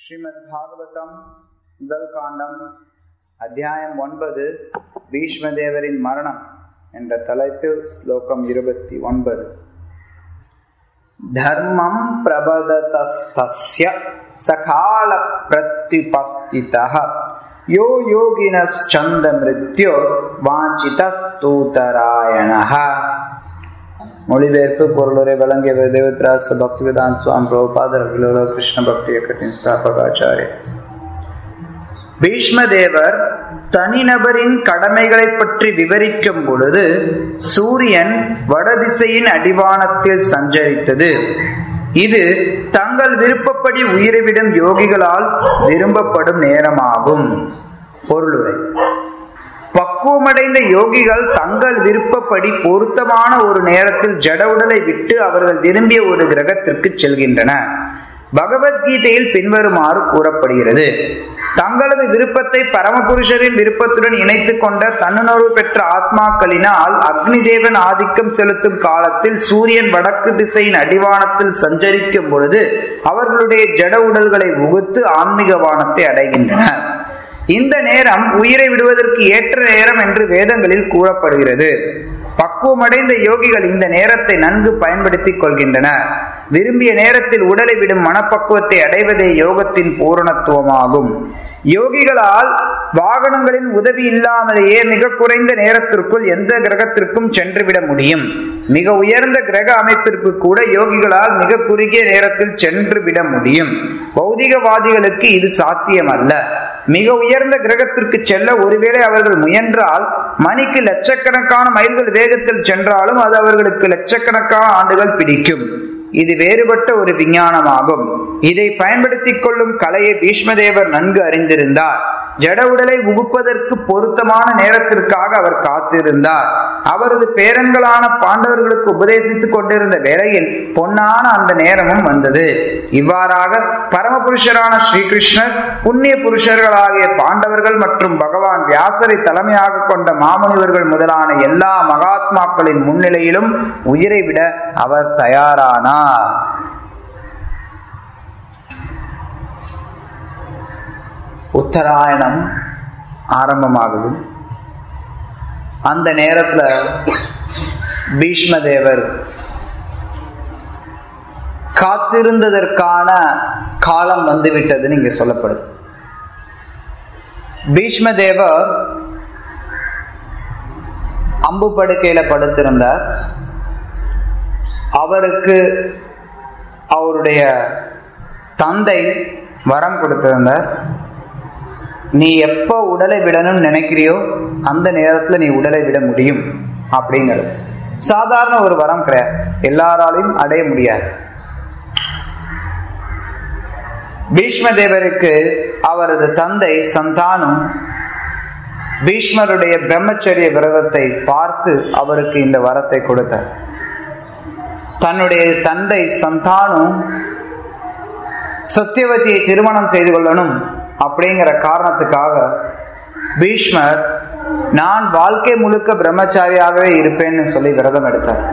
ஸ்ரீமத் பாகவதம் முதல் காண்டம் அத்தியாயம் ஒன்பது பீஷ்மதேவரின் மரணம் என்ற தலைப்பில் ஸ்லோகம் இருபத்தி ஒன்பது தர்மம் பிரபததஸ்தஸ்ய சகால பிரத்யுபஸ்திதः யோ யோகினश्चन्द மிருத்யோ வாஞ்சிதஸ்தூதராயணः மொழிபெயர்ப்பு பொருளுரை வழங்கிய தேவத்ராச பக்திவேதாந்த் சுவாமி பிரபுபாதர் அகிலோல கிருஷ்ண பக்தி இயக்கத்தின் ஸ்தாபகாச்சாரிய பீஷ்மதேவர் தனிநபரின் கடமைகளை பற்றி விவரிக்கும் பொழுது சூரியன் வடதிசையின் அடிவானத்தில் சஞ்சரித்தது இது தங்கள் விருப்பப்படி உயிரைவிடும் யோகிகளால் விரும்பப்படும் நேரமாகும் பொருளுரை பக்குவமடைந்த யோகிகள் தங்கள் விருப்பப்படி பொருத்தமான ஒரு நேரத்தில் ஜட உடலை விட்டு அவர்கள் விரும்பிய ஒரு கிரகத்திற்கு செல்கின்றனர் பகவத்கீதையில் பின்வருமாறு கூறப்படுகிறது தங்களது விருப்பத்தை பரமபுருஷரின் விருப்பத்துடன் இணைத்துக் கொண்ட தன்னுணர்வு பெற்ற ஆத்மாக்களினால் அக்னி தேவன் ஆதிக்கம் செலுத்தும் காலத்தில் சூரியன் வடக்கு திசையின் அடிவானத்தில் சஞ்சரிக்கும் பொழுது அவர்களுடைய ஜட உடல்களை உகுத்து ஆன்மீக வானத்தை அடைகின்றனர் இந்த நேரம் உயிரை விடுவதற்கு ஏற்ற நேரம் என்று வேதங்களில் கூறப்படுகிறது பக்குவமடைந்த யோகிகள் இந்த நேரத்தை நன்கு பயன்படுத்திக் கொள்கின்றனர் விரும்பிய நேரத்தில் உடலை விடும் மனப்பக்குவத்தை அடைவதே யோகத்தின் பூரணத்துவமாகும் யோகிகளால் வாகனங்களின் உதவி இல்லாமலேயே மிக குறைந்த நேரத்திற்குள் எந்த கிரகத்திற்கும் சென்றுவிட முடியும் மிக உயர்ந்த கிரக அமைப்பிற்கு கூட யோகிகளால் மிக குறுகிய நேரத்தில் சென்று விட முடியும் பௌதிகவாதிகளுக்கு இது சாத்தியமல்ல மிக உயர்ந்த கிரகத்திற்கு செல்ல ஒருவேளை அவர்கள் முயன்றால் மணிக்கு லட்சக்கணக்கான மைல்கள் வேகத்தில் சென்றாலும் அது அவர்களுக்கு லட்சக்கணக்கான ஆண்டுகள் பிடிக்கும் இது வேறுபட்ட ஒரு விஞ்ஞானமாகும் இதை பயன்படுத்திக் கொள்ளும் கலையை பீஷ்மதேவர் நன்கு அறிந்திருந்தார் ஜட உடலை உகுப்பதற்கு பொருத்தமான நேரத்திற்காக அவர் காத்திருந்தார் அவரது பேரன்களான பாண்டவர்களுக்கு உபதேசித்துக் கொண்டிருந்த வேளையில் பொன்னான அந்த நேரமும் வந்தது இவ்வாறாக பரமபுருஷரான ஸ்ரீகிருஷ்ணர் புண்ணிய புருஷர்களாகிய பாண்டவர்கள் மற்றும் பகவான் வியாசரை தலைமையாக கொண்ட மாமுனிவர்கள் முதலான எல்லா மகாத்மாக்களின் முன்னிலையிலும் உயிரை விட அவர் தயாரானார் உத்தராயணம் ஆரம்பமாகுது அந்த நேரத்துல பீஷ்மதேவர் காத்திருந்ததற்கான காலம் வந்துவிட்டதுன்னு இங்க சொல்லப்படுது பீஷ்மதேவர் அம்பு படுக்கையில படுத்திருந்தார் அவருக்கு அவருடைய தந்தை வரம் கொடுத்திருந்தார் நீ எப்போ உடலை விடணும்னு நினைக்கிறியோ அந்த நேரத்துல நீ உடலை விட முடியும் அப்படிங்கிறது சாதாரண ஒரு வரம் கிடையாது எல்லாராலையும் அடைய முடியாது பீஷ்மதேவருக்கு அவரது தந்தை சந்தானம் பீஷ்மருடைய பிரம்மச்சரிய விரதத்தை பார்த்து அவருக்கு இந்த வரத்தை கொடுத்தார் தன்னுடைய தந்தை சந்தானம் சத்தியவதியை திருமணம் செய்து கொள்ளணும் அப்படிங்கிற காரணத்துக்காக பீஷ்மர் நான் வாழ்க்கை முழுக்க பிரம்மச்சாரியாகவே இருப்பேன்னு சொல்லி விரதம் எடுத்தார்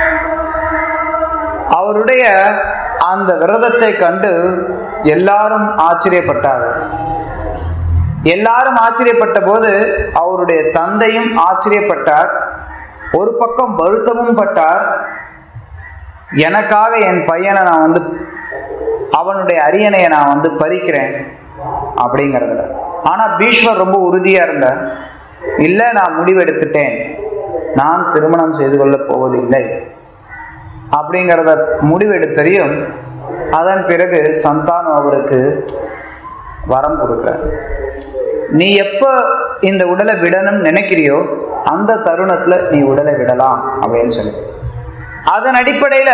அவருடைய அந்த விரதத்தை கண்டு எல்லாரும் ஆச்சரியப்பட்டார்கள் எல்லாரும் ஆச்சரியப்பட்ட போது அவருடைய தந்தையும் ஆச்சரியப்பட்டார் ஒரு பக்கம் வருத்தமும் பட்டார் எனக்காக என் பையனை நான் வந்து அவனுடைய அரியணையை நான் வந்து பறிக்கிறேன் அப்படிங்கிறதுல ஆனா பீஷ்மர் ரொம்ப உறுதியா இருந்தார் இல்ல நான் முடிவெடுத்துட்டேன் நான் திருமணம் செய்து கொள்ளப் போவதில்லை அப்படிங்கிறத முடிவெடுத்தறியும் அதன் பிறகு சந்தானம் அவருக்கு வரம் கொடுக்கிறார் நீ எப்ப இந்த உடலை விடணும்னு நினைக்கிறியோ அந்த தருணத்துல நீ உடலை விடலாம் அப்படின்னு சொல்லி அதன் அடிப்படையில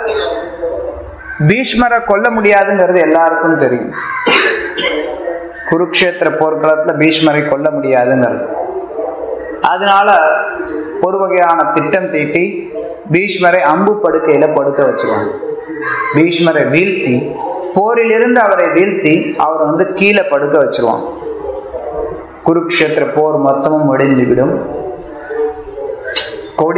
பீஷ்மரை கொல்ல முடியாதுங்கிறது எல்லாருக்கும் தெரியும் குருக்ஷேத்திர போர்க்களத்துல பீஷ்மரை கொல்ல முடியாதுங்கிறது அதனால ஒரு வகையான திட்டம் தீட்டி பீஷ்மரை அம்பு படுக்கையில படுக்க வச்சுருவாங்க பீஷ்மரை வீழ்த்தி போரிலிருந்து அவரை வீழ்த்தி அவரை வந்து கீழே படுக்க வச்சிருவாங்க குருக்ஷேத்திர போர் மொத்தமும் முடிந்துவிடும்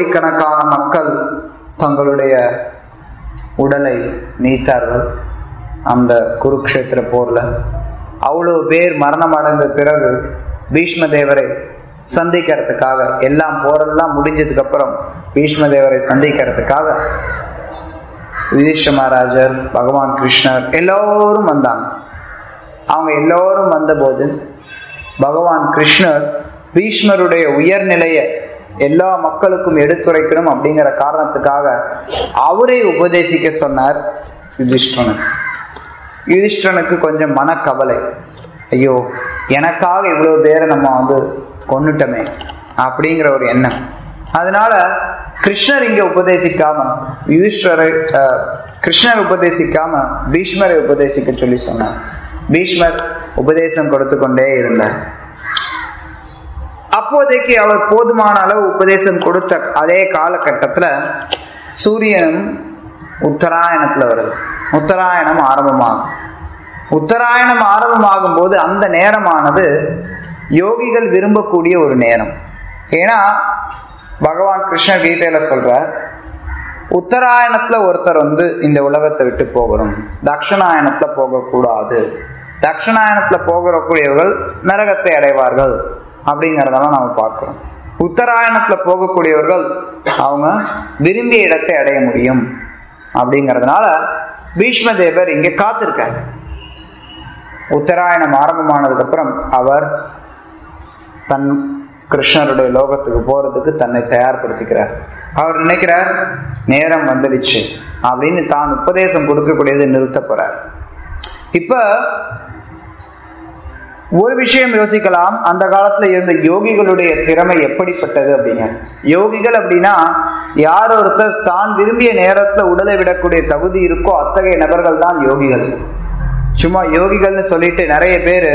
கோடிக்கணக்கான மக்கள் தங்களுடைய உடலை நீத்தார்கள் அந்த குருக்ஷேத்திர போர்ல அவ்வளவு பேர் மரணம் அடைந்த பிறகு பீஷ்ம தேவரை சந்திக்கிறதுக்காக எல்லாம் போரெல்லாம் முடிஞ்சதுக்கு அப்புறம் பீஷ்ம தேவரை சந்திக்கிறதுக்காக யுதிஷ்ட மகாராஜர் பகவான் கிருஷ்ணர் எல்லோரும் வந்தாங்க அவங்க எல்லோரும் வந்தபோது பகவான் கிருஷ்ணர் பீஷ்மருடைய உயர்நிலையை எல்லா மக்களுக்கும் எடுத்துரைக்கணும் அப்படிங்கிற காரணத்துக்காக அவரே உபதேசிக்க சொன்னார் யுதிஷ்டனுக்கு யுதிஷ்டனுக்கு கொஞ்சம் மனக்கவலை ஐயோ எனக்காக இவ்வளவு பேரை நம்ம வந்து கொண்டுட்டோமே அப்படிங்கிற ஒரு எண்ணம் அதனால கிருஷ்ணர் இங்க உபதேசிக்காம யுதிஷ்டரை அஹ், கிருஷ்ணர் உபதேசிக்காம பீஷ்மரை உபதேசிக்க சொல்லி சொன்னார் பீஷ்மர் உபதேசம் கொடுத்து கொண்டே இருந்தார் அப்போதைக்கு அவர் போதுமான அளவு உபதேசம் கொடுத்த அதே காலகட்டத்துல சூரியனும் உத்தராயணத்துல வருது உத்தராயணம் ஆரம்பமாகும் உத்தராயணம் ஆரம்பமாகும் போது அந்த நேரமானது யோகிகள் விரும்பக்கூடிய ஒரு நேரம் ஏன்னா பகவான் கிருஷ்ண கீதையில சொல்ற உத்தராயணத்துல ஒருத்தர் வந்து இந்த உலகத்தை விட்டு போகணும் தட்சிணாயணத்துல போகக்கூடாது தட்சிணாயணத்துல போகக்கூடியவர்கள் நரகத்தை அடைவார்கள் அப்படிங்கிறதெல்லாம் நம்ம பார்க்கிறோம் உத்தராயணத்துல போகக்கூடியவர்கள் அவங்க விரும்பிய இடத்தை அடைய முடியும் அப்படிங்கிறதுனால பீஷ்ம தேவர் இங்க காத்திருக்கார் உத்தராயணம் ஆரம்பமானதுக்கு அப்புறம் அவர் தன் கிருஷ்ணருடைய லோகத்துக்கு போறதுக்கு தன்னை தயார்படுத்திக்கிறார் அவர் நினைக்கிறார் நேரம் வந்துடுச்சு அப்படின்னு தான் உபதேசம் கொடுக்கக்கூடியதை நிறுத்த போறார் இப்ப ஒரு விஷயம் யோசிக்கலாம் அந்த காலத்துல இருந்த யோகிகளுடைய திறமை எப்படிப்பட்டது அப்படிங்க யோகிகள் அப்படின்னா யார் ஒருத்தர் தான் விரும்பிய நேரத்துல உடலை விடக்கூடிய தகுதி இருக்கோ அத்தகைய நபர்கள் தான் யோகிகள் சும்மா யோகிகள்னு சொல்லிட்டு நிறைய பேரு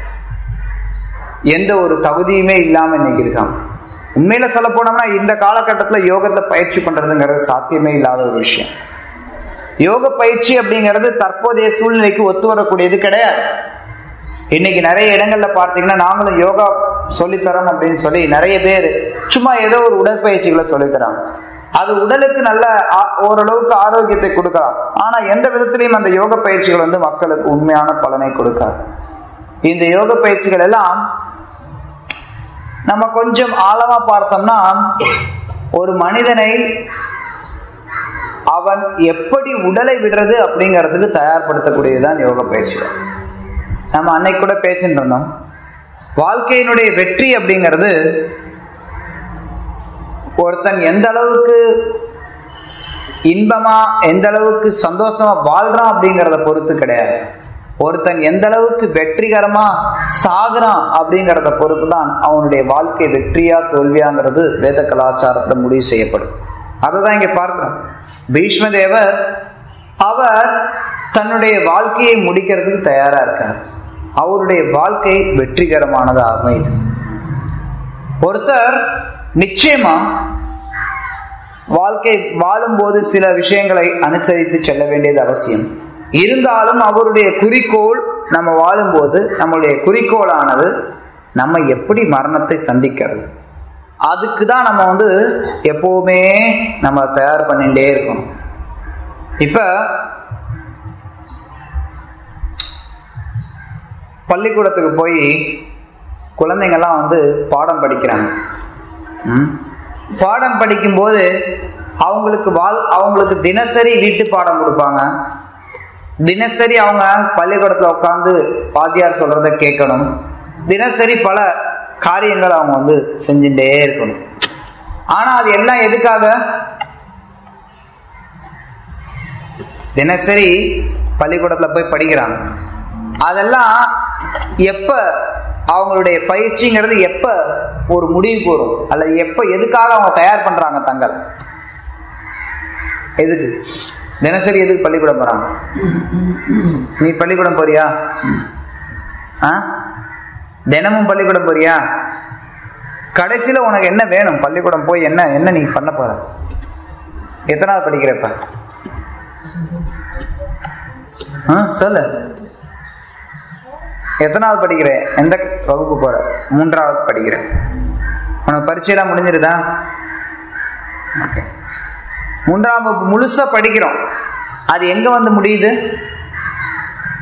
எந்த ஒரு தகுதியுமே இல்லாம இன்னைக்கு இருக்காங்க உண்மையில சொல்ல போனோம்னா இந்த காலகட்டத்துல யோகத்தை பயிற்சி பண்றதுங்கிறது சாத்தியமே இல்லாத ஒரு விஷயம் யோக பயிற்சி அப்படிங்கிறது தற்போதைய சூழ்நிலைக்கு ஒத்து வரக்கூடியது கிடையாது இன்னைக்கு நிறைய இடங்கள்ல பார்த்தீங்கன்னா நாங்களும் யோகா சொல்லித்தரோம் அப்படின்னு சொல்லி நிறைய பேர் சும்மா ஏதோ ஒரு உடற்பயிற்சிகளை சொல்லித்தராங்க அது உடலுக்கு நல்ல ஆ- ஓரளவுக்கு ஆரோக்கியத்தை கொடுக்கலாம் ஆனா எந்த விதத்திலையும் அந்த யோக பயிற்சிகள் வந்து மக்களுக்கு உண்மையான பலனை கொடுக்காது இந்த யோக பயிற்சிகள் எல்லாம் நம்ம கொஞ்சம் ஆழமா பார்த்தோம்னா ஒரு மனிதனை அவன் எப்படி உடலை விடுறது அப்படிங்கிறதுக்கு தயார்படுத்தக்கூடியதுதான் யோக பயிற்சிகள் நம்ம அன்னைக்கு கூட பேசிட்டு இருந்தோம் வாழ்க்கையினுடைய வெற்றி அப்படிங்கிறது ஒருத்தன் எந்த அளவுக்கு இன்பமா எந்த அளவுக்கு சந்தோஷமா வாழ்றான் அப்படிங்கிறத பொறுத்து கிடையாது ஒருத்தன் எந்த அளவுக்கு வெற்றிகரமா சாகுறான் அப்படிங்கிறத பொறுத்து தான் அவனுடைய வாழ்க்கை வெற்றியா தோல்வியாங்கிறது வேத கலாச்சாரத்துல முடிவு செய்யப்படும் அதுதான் இங்க பார்க்கிறோம் பீஷ்ம தேவர் அவர் தன்னுடைய வாழ்க்கையை முடிக்கிறதுக்கு தயாரா இருக்கார் அவருடைய வாழ்க்கை வெற்றிகரமானதா அமையுது ஒருத்தர் நிச்சயமா வாழ்க்கை வாழும்போது சில விஷயங்களை அனுசரித்து செல்ல வேண்டியது அவசியம் இருந்தாலும் அவருடைய குறிக்கோள் நம்ம வாழும்போது நம்மளுடைய குறிக்கோளானது நம்ம எப்படி மரணத்தை சந்திக்கிறது அதுக்கு தான் நம்ம வந்து எப்பவுமே நம்ம தயார் பண்ணிட்டே இருக்கணும் இப்ப பள்ளிக்கூடத்துக்கு போய் குழந்தைங்கள்லாம் வந்து பாடம் படிக்கிறாங்க ம்? பாடம் படிக்கும்போது அவங்களுக்கு வாழ் அவங்களுக்கு தினசரி வீட்டு பாடம் கொடுப்பாங்க தினசரி அவங்க பள்ளிக்கூடத்தில் உட்காந்து வாத்தியார் சொல்றத கேட்கணும் தினசரி பல காரியங்கள் அவங்க வந்து செஞ்சுட்டே இருக்கணும் ஆனா அது எல்லாம் எதுக்காக தினசரி பள்ளிக்கூடத்துல போய் படிக்கிறாங்க அதெல்லாம் எப்ப அவங்களுடைய பயிற்சிங்கிறது எப்ப ஒரு முடிவுக்கு வரும் அல்லது எப்ப எதுக்காக அவங்க தயார் பண்றாங்க தங்கள் எதுக்கு தினசரி எதுக்கு பள்ளிக்கூடம் போறாங்க நீ பள்ளிக்கூடம் போறியா ஆ தினமும் பள்ளிக்கூடம் போறியா கடைசியில உனக்கு என்ன வேணும் பள்ளிக்கூடம் போய் என்ன என்ன நீ பண்ண போற எத்தனாவது படிக்கிறப்ப ஆ சொல்லு எத்தனாவது படிக்கிற எந்த வகுப்பு போற மூன்றாவது படிக்கிறேன் உனக்கு பரீட்சையெல்லாம் முடிஞ்சிருதா Okay. மூன்றாம் வகுப்பு முழுசா படிக்கிறோம் அது எங்க வந்து முடியுது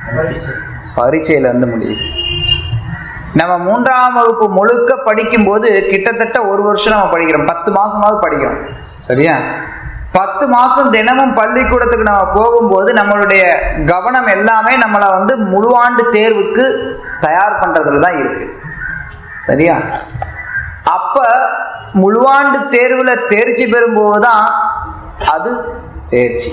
பரீட்சையில இருந்து முடியுது நம்ம மூன்றாம் வகுப்பு முழுக்க படிக்கும் போது கிட்டத்தட்ட ஒரு வருஷம் நம்ம படிக்கிறோம் பத்து மாசமாவது படிக்கிறோம் சரியா பத்து மாசம் தினமும் பள்ளிக்கூடத்துக்கு நம்ம போகும்போது நம்மளுடைய கவனம் எல்லாமே நம்மளை வந்து முழுவாண்டு தேர்வுக்கு தயார் பண்றதுல தான் இருக்கு சரியா அப்ப முழுவாண்டு தேர்வுல தேர்ச்சி பெறும்போது தான் அது தேர்ச்சி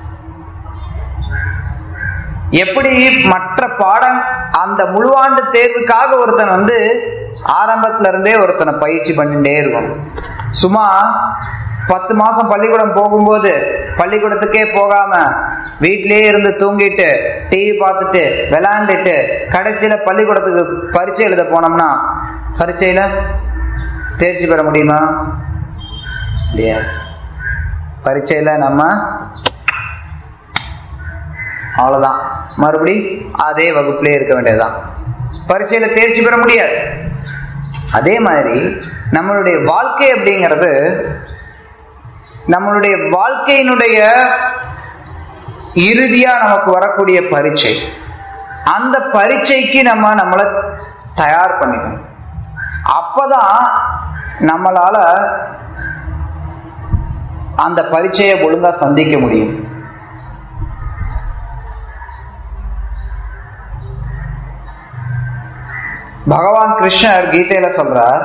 எப்படி மற்ற பாடம் அந்த முழுவாண்டு தேர்வுக்காக ஒருத்தன் வந்து ஆரம்பத்துல இருந்தே ஒருத்தனை பயிற்சி பண்ணிட்டே இருக்கும் சும்மா பத்து மாசம் பள்ளிக்கூடம் போகும்போது பள்ளிக்கூடத்துக்கே போகாம வீட்டிலேயே இருந்து தூங்கிட்டு டிவி பார்த்துட்டு விளையாண்டுட்டு கடைசியில பள்ளிக்கூடத்துக்கு பரீட்சை எழுத போனோம்னா பரீட்சையில தேர்ச்சி பெற முடியுமா முடியாது பரீட்சையில நம்ம அவ்வளவுதான் மறுபடி அதே வகுப்புலே இருக்க வேண்டியதுதான் பரீட்சையில தேர்ச்சி பெற முடியாது அதே மாதிரி நம்மளுடைய வாழ்க்கை அப்படிங்கிறது நம்மளுடைய வாழ்க்கையினுடைய இறுதியா நமக்கு வரக்கூடிய பரீட்சை அந்த பரீட்சைக்கு நம்ம நம்மளை தயார் பண்ணிக்கணும் அப்பதான் நம்மளால அந்த பரீட்சையை ஒழுங்கா சந்திக்க முடியும் பகவான் கிருஷ்ணர் கீதையில சொல்றார்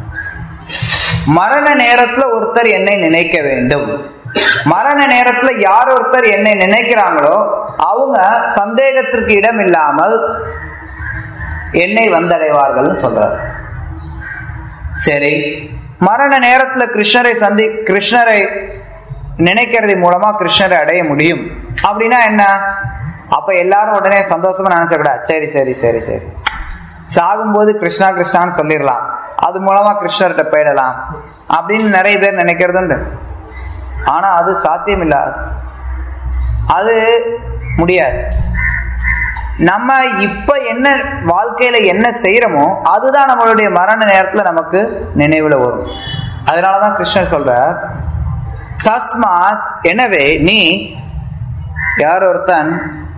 மரண நேரத்துல ஒருத்தர் என்னை நினைக்க வேண்டும் மரண நேரத்துல யார் ஒருத்தர் என்னை நினைக்கிறாங்களோ அவங்க சந்தேகத்திற்கு இடம் இல்லாமல் என்னை வந்தடைவார்கள் சொல்றார் சரி மரண நேரத்துல கிருஷ்ணரை சந்தி கிருஷ்ணரை நினைக்கிறது மூலமா கிருஷ்ணரை அடைய முடியும் அப்படின்னா என்ன அப்ப எல்லாரும் உடனே சந்தோஷமா நினைச்சக்கூடாது சரி சரி சரி சரி சாகும்போது கிருஷ்ணா கிருஷ்ணான்னு சொல்லிடலாம் அது மூலமா கிருஷ்ணர்கிட்ட போயிடலாம் அப்படின்னு நிறைய பேர் நினைக்கிறது உண்டு ஆனா அது சாத்தியம் இல்லாது அது முடியாது நம்ம இப்ப என்ன வாழ்க்கையில என்ன செய்யறோமோ அதுதான் நம்மளுடைய மரண நேரத்துல நமக்கு நினைவுல வரும் அதனாலதான் கிருஷ்ணர் சொல்ற தஸ்மாத் எனவே நீ யார் ஒருத்தன்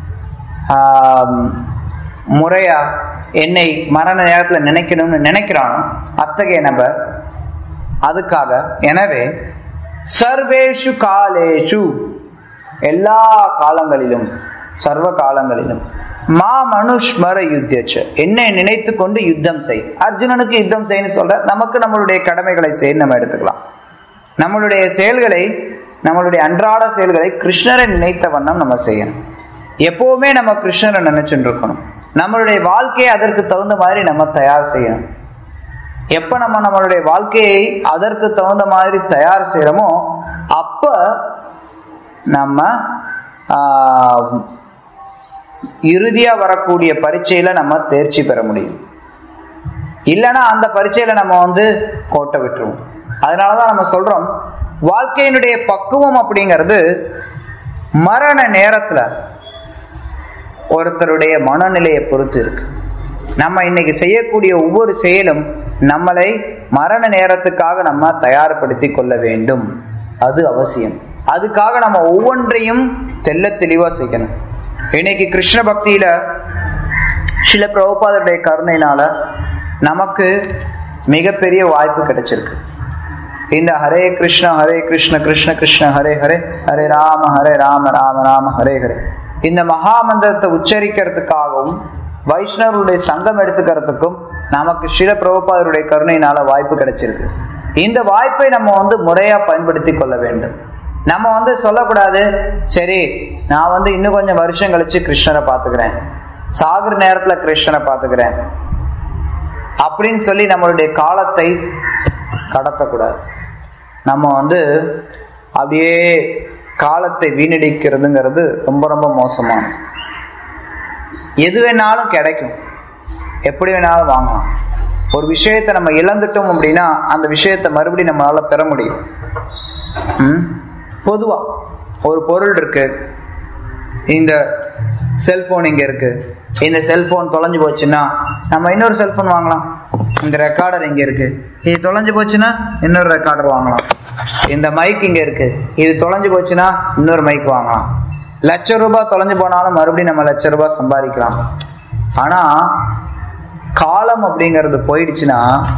முறையா என்னை மரண நேரத்துல நினைக்கணும்னு நினைக்கிறானோ அத்தகைய நபர் அதுக்காக எனவே சர்வேஷு காலேஷு எல்லா காலங்களிலும் சர்வ காலங்களிலும் மா மனுஷ்மர யுத்தியச்ச என்னை நினைத்து கொண்டு யுத்தம் செய் அர்ஜுனனுக்கு யுத்தம் செய்யன்னு சொல்ற நமக்கு நம்மளுடைய கடமைகளை செய்ய நம்ம எடுத்துக்கலாம் நம்மளுடைய செயல்களை நம்மளுடைய அன்றாட செயல்களை கிருஷ்ணரை நினைத்த வண்ணம் நம்ம செய்யணும் எப்பவுமே நம்ம கிருஷ்ணரை நினைச்சுட்டு இருக்கணும் நம்மளுடைய வாழ்க்கையை அதற்கு தகுந்த மாதிரி நம்ம தயார் செய்யணும் எப்ப நம்ம நம்மளுடைய வாழ்க்கையை அதற்கு தகுந்த மாதிரி தயார் செய்யறோமோ அப்ப நம்ம இறுதியா வரக்கூடிய பரீட்சையில நம்ம தேர்ச்சி பெற முடியும் இல்லைன்னா அந்த பரீட்சையில நம்ம வந்து கோட்டை விட்டுருவோம் அதனாலதான் நம்ம சொல்றோம் வாழ்க்கையினுடைய பக்குவம் அப்படிங்கிறது மரண நேரத்துல ஒருத்தருடைய மனநிலையை பொறுத்து இருக்கு நம்ம இன்னைக்கு செய்யக்கூடிய ஒவ்வொரு செயலும் நம்மளை மரண நேரத்துக்காக நம்ம தயார்படுத்தி கொள்ள வேண்டும் அது அவசியம் அதுக்காக நம்ம ஒவ்வொன்றையும் தெல்ல தெளிவா செய்யணும் இன்னைக்கு கிருஷ்ண பக்தியில சில பிரபுபாதருடைய கருணையினால நமக்கு மிகப்பெரிய வாய்ப்பு கிடைச்சிருக்கு இந்த ஹரே கிருஷ்ண ஹரே கிருஷ்ண கிருஷ்ண கிருஷ்ண ஹரே ஹரே ஹரே ராம ஹரே ராம ராம ராம ஹரே ஹரே இந்த மகா மந்திரத்தை உச்சரிக்கிறதுக்காகவும் வைஷ்ணவருடைய சங்கம் எடுத்துக்கிறதுக்கும் நமக்கு சில பிரபுபாதருடைய கருணையினால வாய்ப்பு கிடைச்சிருக்கு இந்த வாய்ப்பை நம்ம வந்து முறையா பயன்படுத்தி கொள்ள வேண்டும் நம்ம வந்து சொல்லக்கூடாது சரி நான் வந்து இன்னும் கொஞ்சம் வருஷம் கழிச்சு கிருஷ்ணரை பாத்துக்கிறேன் சாகுற நேரத்துல கிருஷ்ணரை பாத்துக்கிறேன் அப்படின்னு சொல்லி நம்மளுடைய காலத்தை கடத்தக்கூடாது நம்ம வந்து அப்படியே காலத்தை வீணடிக்கிறதுங்கிறது ரொம்ப ரொம்ப மோசமானது எது வேணாலும் கிடைக்கும் எப்படி வேணாலும் வாங்கலாம் ஒரு விஷயத்தை நம்ம இழந்துட்டோம் அப்படின்னா அந்த விஷயத்தை மறுபடியும் நம்மளால பெற முடியும் ம்? பொதுவா ஒரு பொருள் இருக்கு இந்த செல்போன் இங்க இருக்கு இந்த செல்போன் தொலைஞ்சு போச்சுன்னா நம்ம இன்னொரு செல்போன் வாங்கலாம் இந்த ரெக்கார்டர் இங்க இருக்கு இது தொலைஞ்சு போச்சுன்னா இன்னொரு ரெக்கார்டர் வாங்கலாம் இந்த மைக் இங்க இருக்கு இது தொலைஞ்சு போச்சுன்னா இன்னொரு மைக் வாங்கலாம் லட்ச ரூபாய் தொலைஞ்சு போனாலும் மறுபடியும் நம்ம லட்ச ரூபாய் சம்பாதிக்கலாம் ஆனா காலம் அப்படிங்கிறது போயிடுச்சுன்னா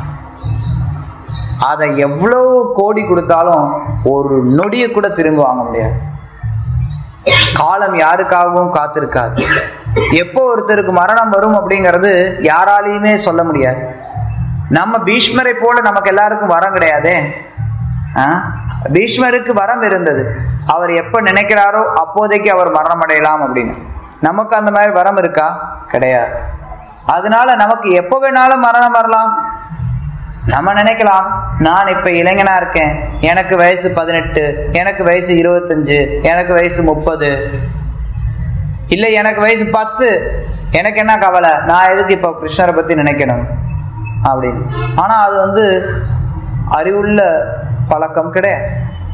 அதை எவ்வளவு கோடி கொடுத்தாலும் ஒரு நொடியை கூட திரும்பி வாங்க முடியாது காலம் யாருக்காகவும் காத்திருக்காது எப்போ ஒருத்தருக்கு மரணம் வரும் அப்படிங்கிறது யாராலையுமே சொல்ல முடியாது நம்ம பீஷ்மரை போல நமக்கு எல்லாருக்கும் வரம் கிடையாதே ஆ? பீஷ்மருக்கு வரம் இருந்தது அவர் எப்ப நினைக்கிறாரோ அப்போதைக்கு அவர் மரணம் அடையலாம் அப்படின்னு நமக்கு அந்த மாதிரி வரம் இருக்கா கிடையாது அதனால நமக்கு எப்போ வேணாலும் மரணம் வரலாம் நம்ம நினைக்கலாம் நான் இப்ப இளைஞனா இருக்கேன் எனக்கு வயசு பதினெட்டு எனக்கு வயசு இருபத்தஞ்சு எனக்கு வயசு முப்பது இல்ல எனக்கு வயசு பத்து எனக்கு என்ன கவலை நான் எதுக்கு இப்போ கிருஷ்ணரை பத்தி நினைக்கணும் அப்படின்னு ஆனா அது வந்து அறிவுள்ள பழக்கம் கிடையாது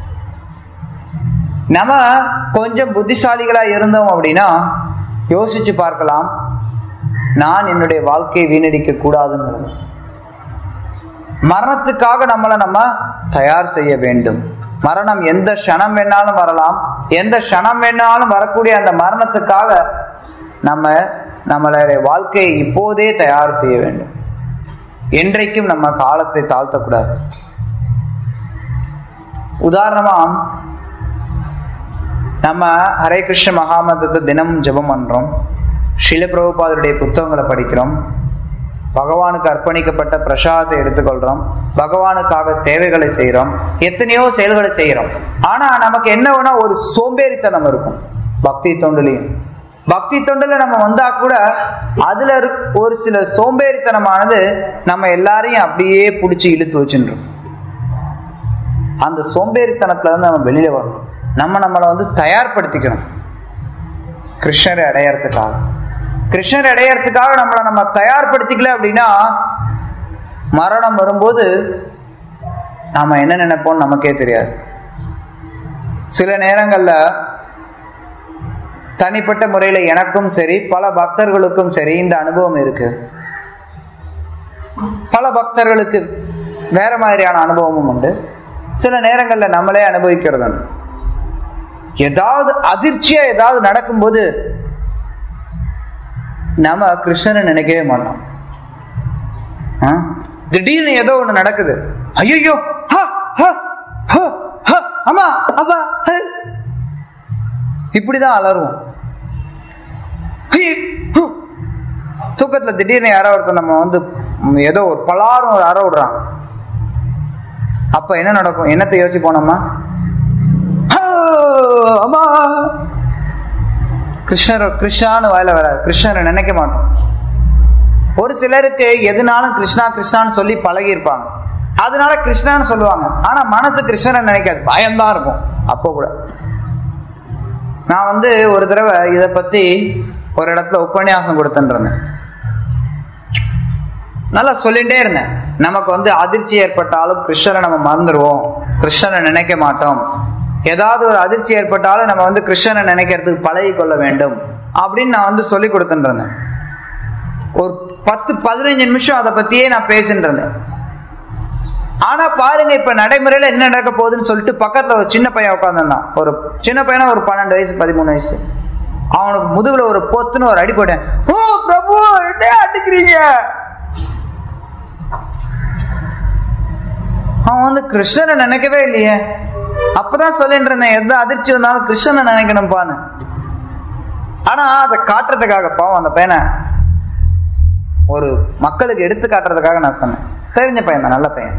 நம்ம கொஞ்சம் புத்திசாலிகளா இருந்தோம் அப்படின்னா யோசிச்சு பார்க்கலாம் நான் என்னுடைய வாழ்க்கையை வீணடிக்க கூடாதுங்கிறது மரணத்துக்காக நம்மளை நம்ம தயார் செய்ய வேண்டும் மரணம் எந்த க்ஷணம் வேணாலும் வரலாம் எந்த க்ஷணம் வேணாலும் வரக்கூடிய அந்த மரணத்துக்காக நம்ம நம்மளுடைய வாழ்க்கையை இப்போதே தயார் செய்ய வேண்டும் என்றைக்கும் நம்ம காலத்தை தாழ்த்தக்கூடாது உதாரணமா நம்ம ஹரே கிருஷ்ண மகாமந்தத்தை தினமும் ஜெபம் பண்றோம் ஸ்ரீல பிரபுபாதருடைய புத்தகங்களை படிக்கிறோம் பகவானுக்கு அர்ப்பணிக்கப்பட்ட பிரசாதத்தை எடுத்துக்கொள்றோம் பகவானுக்காக சேவைகளை செய்யறோம் எத்தனையோ செயல்களை செய்யறோம் ஆனா நமக்கு என்ன வேணா ஒரு சோம்பேறித்தனம் இருக்கும் பக்தி தொண்டுலையும் பக்தி தொண்டுல நம்ம வந்தா கூட அதுல இருக்- ஒரு சில சோம்பேறித்தனமானது நம்ம எல்லாரையும் அப்படியே பிடிச்சி இழுத்து வச்சுன்றோம் அந்த சோம்பேறித்தனத்துல இருந்து நம்ம வெளியில வரணும் நம்ம நம்மளை வந்து தயார்படுத்திக்கணும் கிருஷ்ணரை அடையறதுக்காக கிருஷ்ணரை அடையறதுக்காக நம்மளை நம்ம தயார்படுத்திக்கல அப்படின்னா மரணம் வரும்போது நாம என்ன நினைப்போம்னு நமக்கே தெரியாது சில நேரங்கள்ல தனிப்பட்ட முறையில எனக்கும் சரி பல பக்தர்களுக்கும் சரி இந்த அனுபவம் இருக்கு பல பக்தர்களுக்கு வேற மாதிரியான அனுபவமும் உண்டு சில நேரங்கள்ல நம்மளே அனுபவிக்கிறது உண்டு ஏதாவது அதிர்ச்சியா ஏதாவது நடக்கும்போது நம்ம கிருஷ்ணனை நினைக்கவே மாட்டோம் ஆ? திடீர்னு ஏதோ ஒண்ணு நடக்குது ஐயோ அம்மா அப்பா ஹே. இப்படிதான் அலறுவோம் ஐயே, ஹு. தூக்கத்துல திடீர்னு யாரோ ஒருத்தர் நம்ம வந்து ம், ஏதோ ஒரு பலாரும் ஒரு அற விடுறான் அப்ப என்ன நடக்கும் என்னத்தை யோசிச்சு போனோமா அம்மா கிருஷ்ணர் கிருஷ்ணான்னு வாயில வராது கிருஷ்ணரை நினைக்க மாட்டோம் ஒரு சிலருக்கு எதுனாலும் கிருஷ்ணா கிருஷ்ணான்னு சொல்லி பழகி இருப்பாங்க அதனால கிருஷ்ணான்னு சொல்லுவாங்க ஆனா மனசு கிருஷ்ணரை நினைக்காது பயம்தான் இருக்கும் அப்போ கூட நான் வந்து ஒரு தடவை இத பத்தி ஒரு இடத்துல உபன்யாசம் கொடுத்துட்டு நல்லா சொல்லிட்டே இருந்தேன் நமக்கு வந்து அதிர்ச்சி ஏற்பட்டாலும் கிருஷ்ணரை நம்ம மறந்துடுவோம் கிருஷ்ணரை நினைக்க மாட்டோம் ஏதாவது ஒரு அதிர்ச்சி ஏற்பட்டாலும் நம்ம வந்து கிருஷ்ணரை நினைக்கிறதுக்கு பழகி கொள்ள வேண்டும் அப்படின்னு நான் வந்து சொல்லி கொடுத்துட்டு இருந்தேன் ஒரு பத்து பதினஞ்சு நிமிஷம் அதை பத்தியே நான் பேசிட்டு இருந்தேன் ஆனா பாருங்க இப்ப நடைமுறையில என்ன நடக்க போகுதுன்னு சொல்லிட்டு பக்கத்துல ஒரு சின்ன பையன் உட்காந்துருந்தான் ஒரு சின்ன பையனா ஒரு பன்னெண்டு வயசு பதிமூணு வயசு அவனுக்கு முதுகுல ஒரு பொத்துன்னு ஒரு அடி போட்டேன் ஓ பிரபு என்ன அடிக்கிறீங்க அவன் வந்து கிருஷ்ணனை நினைக்கவே இல்லையே அப்பதான் சொல்லிட்டு இருந்தேன் எந்த அதிர்ச்சி வந்தாலும் கிருஷ்ணனை நினைக்கணும்பான்னு ஆனா அதை காட்டுறதுக்காக பாவம் அந்த பையனை ஒரு மக்களுக்கு எடுத்து காட்டுறதுக்காக நான் சொன்னேன் தெரிஞ்ச பையன் தான் நல்ல பையன்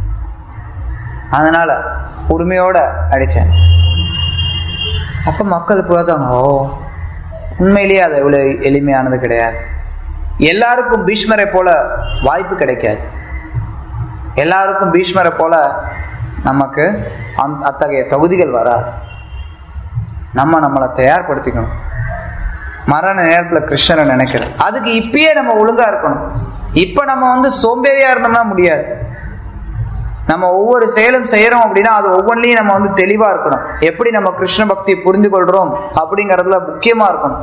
அதனால உரிமையோட அடிச்சேன் அப்ப மக்கள் பார்த்தாங்க ஓ உண்மையிலேயே அது இவ்வளவு எளிமையானது கிடையாது எல்லாருக்கும் பீஷ்மரை போல வாய்ப்பு கிடைக்காது எல்லாருக்கும் பீஷ்மரை போல நமக்கு அந்த அத்தகைய தொகுதிகள் வராது நம்ம நம்மளை தயார்படுத்திக்கணும் மரண நேரத்துல கிருஷ்ணரை நினைக்கிறது அதுக்கு இப்பயே நம்ம ஒழுங்கா இருக்கணும் இப்ப நம்ம வந்து சோம்பேறியா இருந்தோம்னா முடியாது நம்ம ஒவ்வொரு செயலும் செய்யறோம் அப்படின்னா அது ஒவ்வொன்றிலையும் நம்ம வந்து தெளிவா இருக்கணும் எப்படி நம்ம கிருஷ்ண பக்தியை புரிந்து கொள்றோம் அப்படிங்கறதுல முக்கியமா இருக்கணும்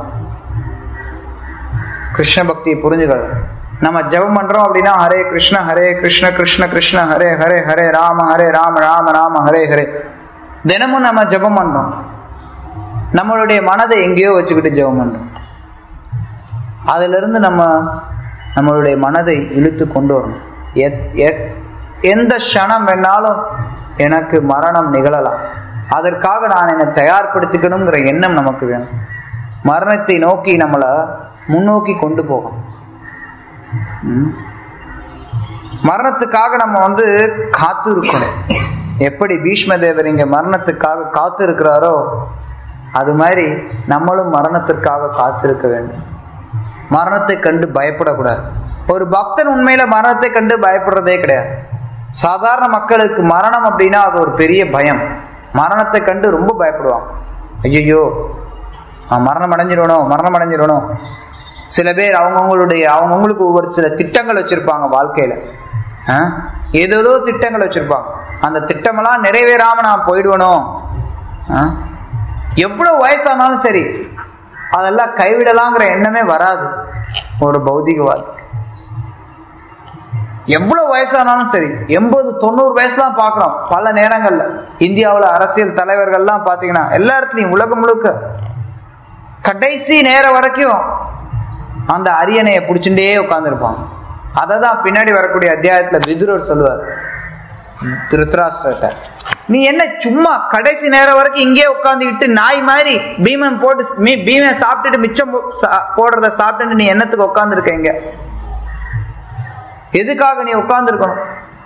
கிருஷ்ண பக்தியை புரிஞ்சுக்கிறது நம்ம ஜெபம் பண்றோம் அப்படின்னா ஹரே கிருஷ்ண ஹரே கிருஷ்ண கிருஷ்ண கிருஷ்ண ஹரே ஹரே ஹரே ராம ஹரே ராம ராம ராம ஹரே ஹரே தினமும் நம்ம ஜெபம் பண்றோம் நம்மளுடைய மனதை எங்கேயோ வச்சுக்கிட்டு ஜெபம் பண்றோம் அதுல இருந்து நம்ம நம்மளுடைய மனதை இழுத்து கொண்டு வரணும் எத்- எத்- எந்த க்ஷணம் வேணாலும் எனக்கு மரணம் நிகழலாம் அதற்காக நான் என்னை தயார்படுத்திக்கணுங்கிற எண்ணம் நமக்கு வேணும் மரணத்தை நோக்கி நம்மளை முன்னோக்கி கொண்டு போகும் ம். மரணத்துக்காக நம்ம வந்து காத்து இருக்கணும் எப்படி பீஷ்ம தேவர் இங்க மரணத்துக்காக காத்து இருக்கிறாரோ அது மாதிரி நம்மளும் மரணத்திற்காக காத்திருக்க வேண்டும் மரணத்தை கண்டு பயப்படக்கூடாது ஒரு பக்தன் உண்மையில மரணத்தை கண்டு பயப்படுறதே கிடையாது சாதாரண மக்களுக்கு மரணம் அப்படின்னா அது ஒரு பெரிய பயம் மரணத்தை கண்டு ரொம்ப பயப்படுவாங்க ஐயோ மரணம் அடைஞ்சிடணும் மரணம் அடைஞ்சிடணும் சில பேர் அவங்கவுங்களுடைய அவங்கவுங்களுக்கு ஒவ்வொரு சில திட்டங்கள் வச்சிருப்பாங்க வாழ்க்கையில ஆ? ஏதேதோ திட்டங்கள் வச்சிருப்பாங்க அந்த திட்டமெல்லாம் நிறைவேறாம நான் போயிடுவனும் ஆ? எவ்வளவு வயசானாலும் சரி அதெல்லாம் கைவிடலாங்கிற எண்ணமே வராது ஒரு பௌதிகவாதி எவ்வளவு வயசானாலும் சரி எண்பது தொண்ணூறு வயசுலாம் பார்க்கிறோம் பல நேரங்கள்ல இந்தியாவுல அரசியல் தலைவர்கள்லாம் பாத்தீங்கன்னா எல்லா இடத்துலயும் உலகம் முழுக்க கடைசி நேரம் வரைக்கும் அந்த அரியணையை பிடிச்சுட்டே உட்கார்ந்துருப்பாங்க அதை தான் பின்னாடி வரக்கூடிய அத்தியாயத்துல விதுரர் சொல்லுவார் திருத்தராஷ்டிரட்ட நீ என்ன சும்மா கடைசி நேரம் வரைக்கும் இங்கே உட்காந்துக்கிட்டு நாய் மாதிரி பீமன் போட்டு மீ பீமன் சாப்பிட்டுட்டு மிச்சம் போ- சா- போடுறத சாப்பிட்டுட்டு நீ என்னத்துக்கு உட்காந்துருக்க இங்க எதுக்காக நீ உட்கார்ந்துருக்கணும்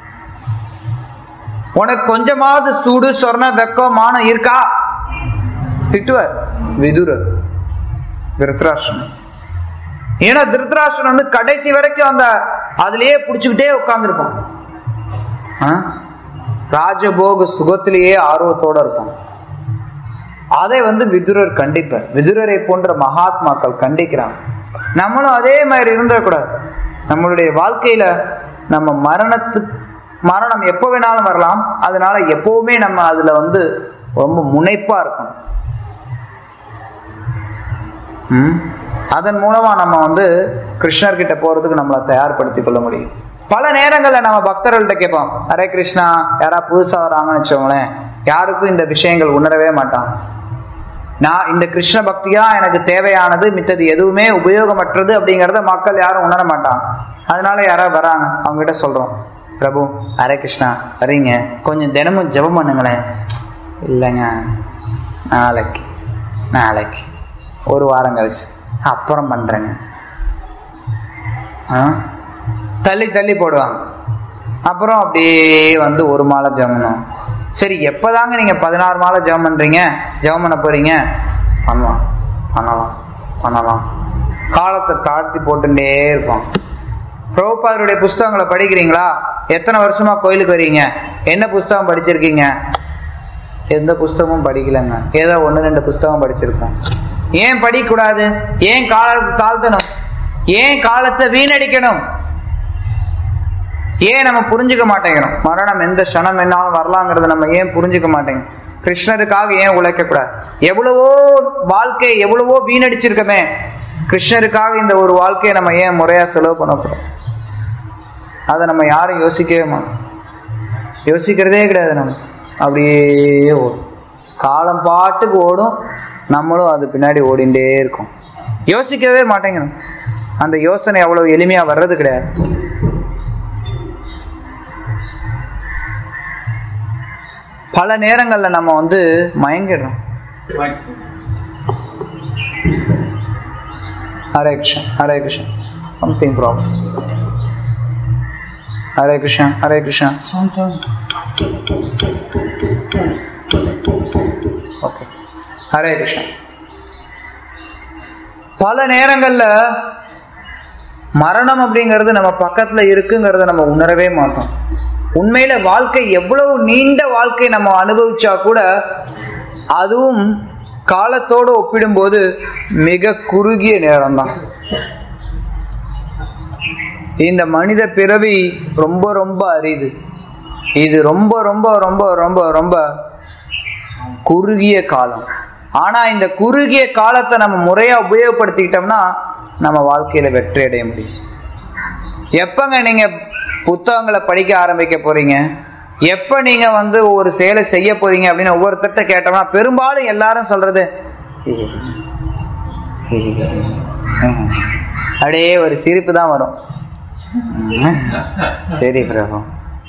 உனக்கு கொஞ்சமாவது சூடு சொர்ண வெக்கம் மானம் இருக்கா திட்டுவார் விதுரர் திருத்தராஷ்டிரன் ஏன்னா திருத்தராஷ்டிரன் வந்து கடைசி வரைக்கும் அந்த அதுலயே புடிச்சுக்கிட்டே உட்கார்ந்துருப்பான் ஆ? ராஜபோக சுகத்திலேயே ஆர்வத்தோட இருப்பான் அதை வந்து விதுரர் கண்டிப்பார் விதுரரை போன்ற மகாத்மாக்கள் கண்டிக்கிறாங்க நம்மளும் அதே மாதிரி இருந்துடக்கூடாது நம்மளுடைய வாழ்க்கையில நம்ம மரணத்து மரணம் எப்போ வேணாலும் வரலாம் அதனால எப்பவுமே நம்ம அதுல வந்து ரொம்ப முனைப்பா இருக்கணும் ம்? அதன் மூலமா நம்ம வந்து கிருஷ்ணர் கிட்ட போறதுக்கு நம்மளை தயார்படுத்திக் கொள்ள முடியும் பல நேரங்கள்ல நம்ம பக்தர்கள்ட்ட கேட்போம் ஹரே கிருஷ்ணா யாரா புதுசா வராங்கன்னு வச்சோங்களேன் யாருக்கும் இந்த விஷயங்கள் உணரவே மாட்டாங்க நான் இந்த கிருஷ்ண பக்தி தான் எனக்கு தேவையானது மித்தது எதுவுமே உபயோகமற்றது அப்படிங்கறத மக்கள் யாரும் உணர மாட்டாங்க அதனால யாராவது வராங்க அவங்க கிட்ட சொல்றோம் பிரபு ஹரே கிருஷ்ணா வரீங்க கொஞ்சம் தினமும் ஜெபம் பண்ணுங்களேன் இல்லைங்க நாளைக்கு நாளைக்கு ஒரு வாரம் கழிச்சு அப்புறம் பண்றேங்க ஆ? தள்ளி தள்ளி போடுவாங்க அப்புறம் அப்படியே வந்து ஒரு மாலை ஜெபம் சரி எப்பதாங்க நீங்க பதினாறு மாலை ஜெபம் பண்றீங்க ஜெபம் பண்ண போறீங்க பண்ணலாம் பண்ணலாம் பண்ணலாம் காலத்தை தாழ்த்தி போட்டுட்டே இருப்பான் பிரபுபாதருடைய புஸ்தகங்களை படிக்கிறீங்களா எத்தனை வருஷமா கோயிலுக்கு வரீங்க என்ன புஸ்தகம் படிச்சிருக்கீங்க எந்த புஸ்தகமும் படிக்கலங்க ஏதோ ஒன்று ரெண்டு புஸ்தகம் படிச்சிருக்கோம் ஏன் படிக்கக்கூடாது ஏன் காலத்தை தாழ்த்தணும் ஏன் காலத்தை வீணடிக்கணும் ஏன் நம்ம புரிஞ்சுக்க மாட்டேங்கிறோம் மரணம் எந்த க்ஷணம் என்னாலும் வரலாங்கிறத நம்ம ஏன் புரிஞ்சுக்க மாட்டேங்கிறோம் கிருஷ்ணருக்காக ஏன் உழைக்க கூடாது எவ்வளவோ வாழ்க்கை எவ்வளவோ வீணடிச்சிருக்கமே கிருஷ்ணருக்காக இந்த ஒரு வாழ்க்கையை நம்ம ஏன் முறையா செலவு பண்ணக்கூடாது அதை நம்ம யாரும் யோசிக்கவே மாட்டோம் யோசிக்கிறதே கிடையாது நம்ம அப்படியே ஓடும் காலம் பாட்டுக்கு ஓடும் நம்மளும் அது பின்னாடி ஓடிண்டே இருக்கோம் யோசிக்கவே மாட்டேங்கிறோம் அந்த யோசனை அவ்வளவு எளிமையா வர்றது கிடையாது பல நேரங்கள்ல நம்ம வந்து மயங்கிடுறோம் Hare Krishnan Hare Krishnan something problem Hare Krishnan Hare Krishnan okay Hare Krishnan பல நேரங்கள்ல மரணம் அப்படிங்கிறது நம்ம பக்கத்துல இருக்குங்கிறத நம்ம உணரவே மாட்டோம் உண்மையில வாழ்க்கை எவ்வளவு நீண்ட வாழ்க்கை நம்ம அனுபவிச்சா கூட அதுவும் காலத்தோடு ஒப்பிடும்போது மிக குறுகிய நேரம்தான் இந்த மனித பிறவி ரொம்ப ரொம்ப அரிது இது ரொம்ப ரொம்ப ரொம்ப ரொம்ப ரொம்ப குறுகிய காலம் ஆனா இந்த குறுகிய காலத்தை நம்ம முறையா உபயோகப்படுத்திக்கிட்டோம்னா நம்ம வாழ்க்கையில வெற்றி அடைய முடியும் எப்பங்க நீங்க புத்தகங்களை படிக்க ஆரம்பிக்க போறீங்க எப்ப நீங்க வந்து ஒரு செயலை செய்ய போறீங்க அப்படின்னு ஒவ்வொருத்தர்ட்ட கேட்டோம்னா பெரும்பாலும் எல்லாரும் சொல்றது அப்படியே ஒரு சிரிப்பு தான் வரும் சரி பிரபு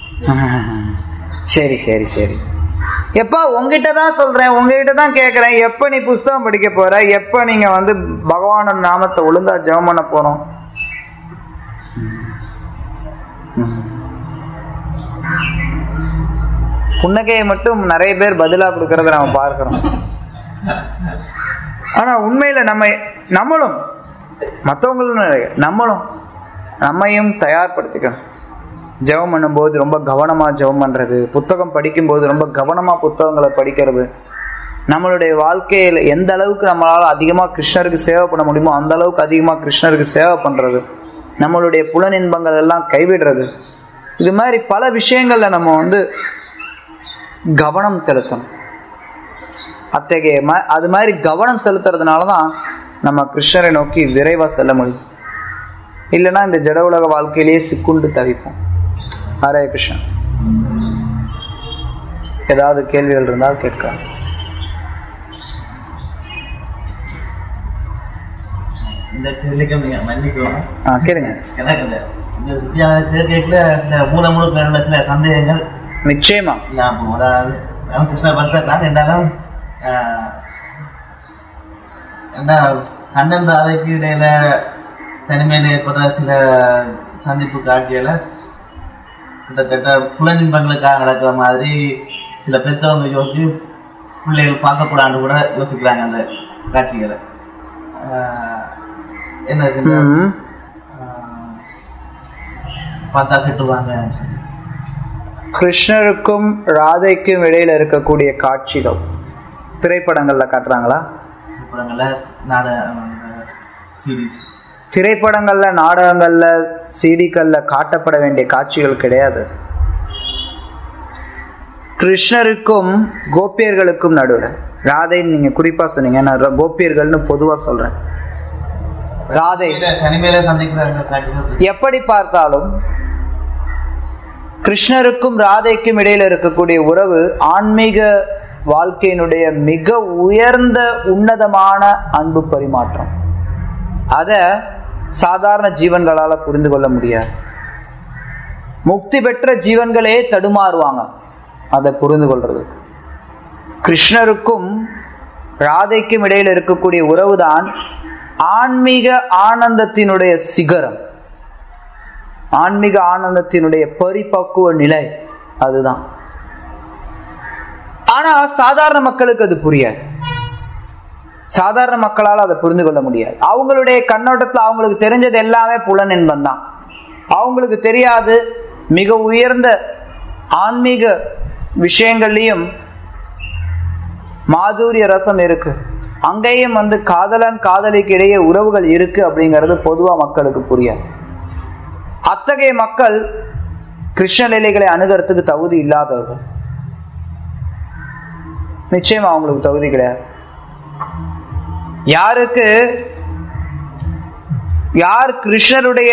சரி சரி சரி எப்பா உங்ககிட்ட தான் சொல்றேன் உங்ககிட்ட தான் கேட்கறேன் எப்ப நீ புஸ்தகம் படிக்க போற எப்ப நீங்க வந்து பகவானோட நாமத்தை ஒழுங்கா ஜெபம் பண்ண போறோம் புன்னகையை மட்டும் நிறைய பேர் பதிலா கொடுக்கறத நம்ம பார்க்கிறோம் ஆனா உண்மையில நம்ம நம்மளும் மற்றவங்களும் நம்மளும் நம்மையும் தயார்படுத்திக்கணும் ஜெபம் பண்ணும்போது ரொம்ப கவனமா ஜெபம் பண்றது புத்தகம் படிக்கும்போது ரொம்ப கவனமா புத்தகங்களை படிக்கிறது நம்மளுடைய வாழ்க்கையில எந்த அளவுக்கு நம்மளால அதிகமா கிருஷ்ணருக்கு சேவை பண்ண முடியுமோ அந்த அளவுக்கு அதிகமா கிருஷ்ணருக்கு சேவை பண்றது நம்மளுடைய புலனின்பங்கள் எல்லாம் கைவிடுறது இது மாதிரி பல விஷயங்கள்ல நம்ம வந்து கவனம் செலுத்தணும் அத்தகைய ம அது மாதிரி கவனம் செலுத்துறதுனால தான் நம்ம கிருஷ்ணரை நோக்கி விரைவாக செல்ல முடியும் இல்லைன்னா இந்த ஜட உலக வாழ்க்கையிலேயே சிக்குண்டு தவிப்போம் ஹரே கிருஷ்ணன் ஏதாவது கேள்விகள் இருந்தால் கேட்கலாம் இந்த கேள்விக்கு நீங்க மன்னிக்கணும் ஆ கேளுங்க எனக்கு இந்த இந்த வித்தியாச கேட்கல சில மூல முழுக்க சில சந்தேகங்கள் நிச்சயமா ஞாபகம் அதாவது ராமகிருஷ்ண பக்தர் தான் என்றாலும் ஆஹ், என்ன கண்ணன் ராதைக்கு இடையில தனிமையில் ஏற்படுற சில சந்திப்பு காட்சிகளை கிட்டத்தட்ட புலனின்பங்களுக்காக நடக்கிற மாதிரி சில பெற்றவங்க யோசிச்சு பிள்ளைகள் பார்க்கக்கூடாதுன்னு கூட யோசிக்கிறாங்க அந்த காட்சிகளை ஆஹ், என்ன இருக்குன்னா, ம். ஆஹ், பார்த்தா கெட்டுவாங்க கிருஷ்ணருக்கும் ராதைக்கும் இடையில இருக்கக்கூடிய காட்சிகள் திரைப்படங்கள்ல காட்டுறாங்களா படங்கள்ல நாடக சீரீஸ் திரைப்படங்கள்ல நாடகங்கள்ல சீடிக்கள்ல காட்டப்பட வேண்டிய காட்சிகள் கிடையாது கிருஷ்ணருக்கும் கோபியர்களுக்கும் நடுவில் ராதைன்னு நீங்க குறிப்பா சொன்னீங்க நான் ர- கோபியர்கள்னு பொதுவா சொல்றேன் ராதை தனிமையில சந்திக்கிற அந்த காட்சிகள் எப்படி பார்த்தாலும் கிருஷ்ணருக்கும் ராதைக்கும் இடையில இருக்கக்கூடிய உறவு ஆன்மீக வாழ்க்கையினுடைய மிக உயர்ந்த உன்னதமான அன்பு பரிமாற்றம் அத சாதாரண ஜீவன்களால புரிந்து கொள்ள முடியாது முக்தி பெற்ற ஜீவன்களே தடுமாறுவாங்க அதை புரிந்து கொள்றது கிருஷ்ணருக்கும் ராதைக்கும் இடையில இருக்கக்கூடிய உறவுதான் ஆன்மீக ஆனந்தத்தினுடைய சிகரம் ஆன்மீக ஆனந்தத்தினுடைய பரிபக்குவ நிலை அதுதான் ஆனா சாதாரண மக்களுக்கு அது புரியாது சாதாரண மக்களால் அதை புரிந்து கொள்ள முடியாது அவங்களுடைய கண்ணோட்டத்துல அவங்களுக்கு தெரிஞ்சது எல்லாமே புலன் என்பன் தான் அவங்களுக்கு தெரியாது மிக உயர்ந்த ஆன்மீக விஷயங்கள்லயும் மாதுரிய ரசம் இருக்கு அங்கேயும் வந்து காதலன் காதலிக்கு இடையே உறவுகள் இருக்கு அப்படிங்கிறது பொதுவா மக்களுக்கு புரியாது அத்தகைய மக்கள் கிருஷ்ண லீலைகளை அணுகிறதுக்கு தகுதி இல்லாதவர்கள் நிச்சயமா அவங்களுக்கு தகுதி கிடையாது யாருக்கு யார் கிருஷ்ணருடைய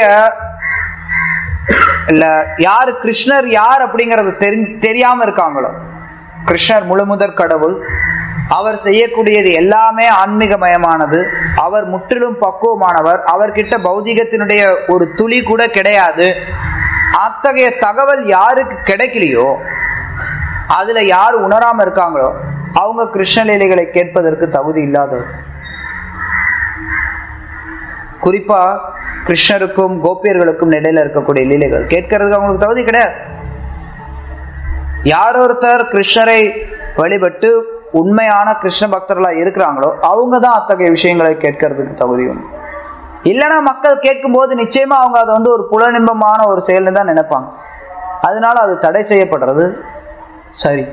இல்ல யார் கிருஷ்ணர் யார் அப்படிங்கறது தெரி தெரியாம இருக்காங்களோ கிருஷ்ணர் முழுமுதற் கடவுள் அவர் செய்யக்கூடியது எல்லாமே ஆன்மீகமயமானது அவர் முற்றிலும் பக்குவமானவர் அவர்கிட்ட பௌதிகத்தினுடைய ஒரு துளி கூட கிடையாது அத்தகைய தகவல் யாருக்கு கிடைக்கலையோ அதுல யார் உணராம இருக்காங்களோ அவங்க கிருஷ்ண லீலைகளை கேட்பதற்கு தகுதி இல்லாதவர் குறிப்பா கிருஷ்ணருக்கும் கோபியர்களுக்கும் இடையில இருக்கக்கூடிய லீலைகள் கேட்கறதுக்கு அவங்களுக்கு தகுதி கிடையாது யார் ஒருத்தர் கிருஷ்ணரை வழிபட்டு உண்மையான கிருஷ்ண பக்தர்களா இருக்கிறாங்களோ அவங்க தான் அத்தகைய விஷயங்களை கேட்கறதுக்கு தகுதி உண்டு இல்லைன்னா மக்கள் கேட்கும்போது நிச்சயமா அவங்க அதை வந்து ஒரு புலனின்பமான ஒரு செயல்னு தான் நினைப்பாங்க அதனால அது தடை செய்யப்படுறது சரி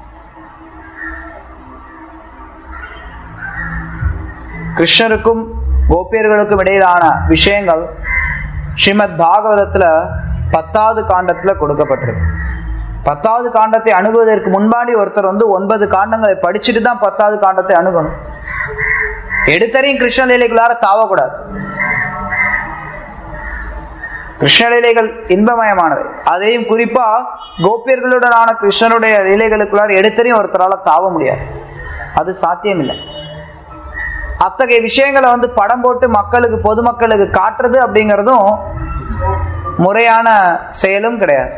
கிருஷ்ணருக்கும் கோபியர்களுக்கும் இடையிலான விஷயங்கள் ஸ்ரீமத் பாகவதத்துல பத்தாவது காண்டத்துல கொடுக்கப்பட்டிருக்கு பத்தாவது காண்டத்தை அணுகுவதற்கு முன்பாடி ஒருத்தர் வந்து ஒன்பது காண்டங்களை படிச்சுட்டு தான் பத்தாவது காண்டத்தை அணுகணும் எடுத்தரையும் கிருஷ்ண லீலைகளார தாவக்கூடாது கிருஷ்ண லீலைகள் இன்பமயமானவை அதையும் குறிப்பா கோபியர்களுடனான கிருஷ்ணனுடைய லீலைகளுக்குள்ளார எடுத்தரையும் ஒருத்தரால தாவ முடியாது அது சாத்தியம் இல்லை அத்தகைய விஷயங்களை வந்து படம் போட்டு மக்களுக்கு பொதுமக்களுக்கு காட்டுறது அப்படிங்கிறதும் முறையான செயலும் கிடையாது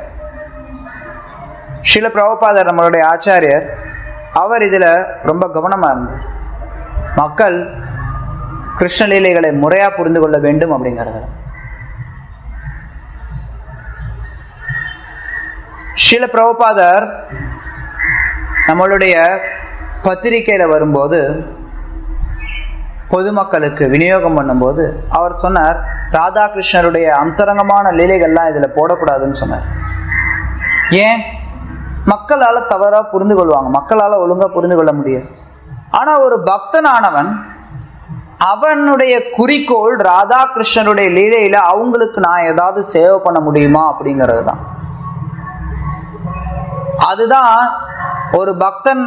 சில பிரபுபாதர் நம்மளுடைய ஆச்சாரியர் அவர் இதுல ரொம்ப கவனமா இருந்தார் மக்கள் கிருஷ்ணலீலைகளை முறையா புரிந்து கொள்ள வேண்டும் அப்படிங்கிறது சில பிரபுபாதர் நம்மளுடைய பத்திரிகையில வரும்போது பொதுமக்களுக்கு விநியோகம் பண்ணும்போது அவர் சொன்னார் ராதாகிருஷ்ணருடைய அந்தரங்கமான லீலைகள்லாம் இதுல போடக்கூடாதுன்னு சொன்னார் ஏன் மக்களால தவறா புரிந்து கொள்வாங்க மக்களால ஒழுங்கா புரிந்து கொள்ள முடியும் ஆனா ஒரு பக்தனானவன் அவனுடைய குறிக்கோள் ராதாகிருஷ்ணருடைய லீலையில அவங்களுக்கு நான் ஏதாவது சேவை பண்ண முடியுமா அப்படிங்கிறது தான் அதுதான் ஒரு பக்தன்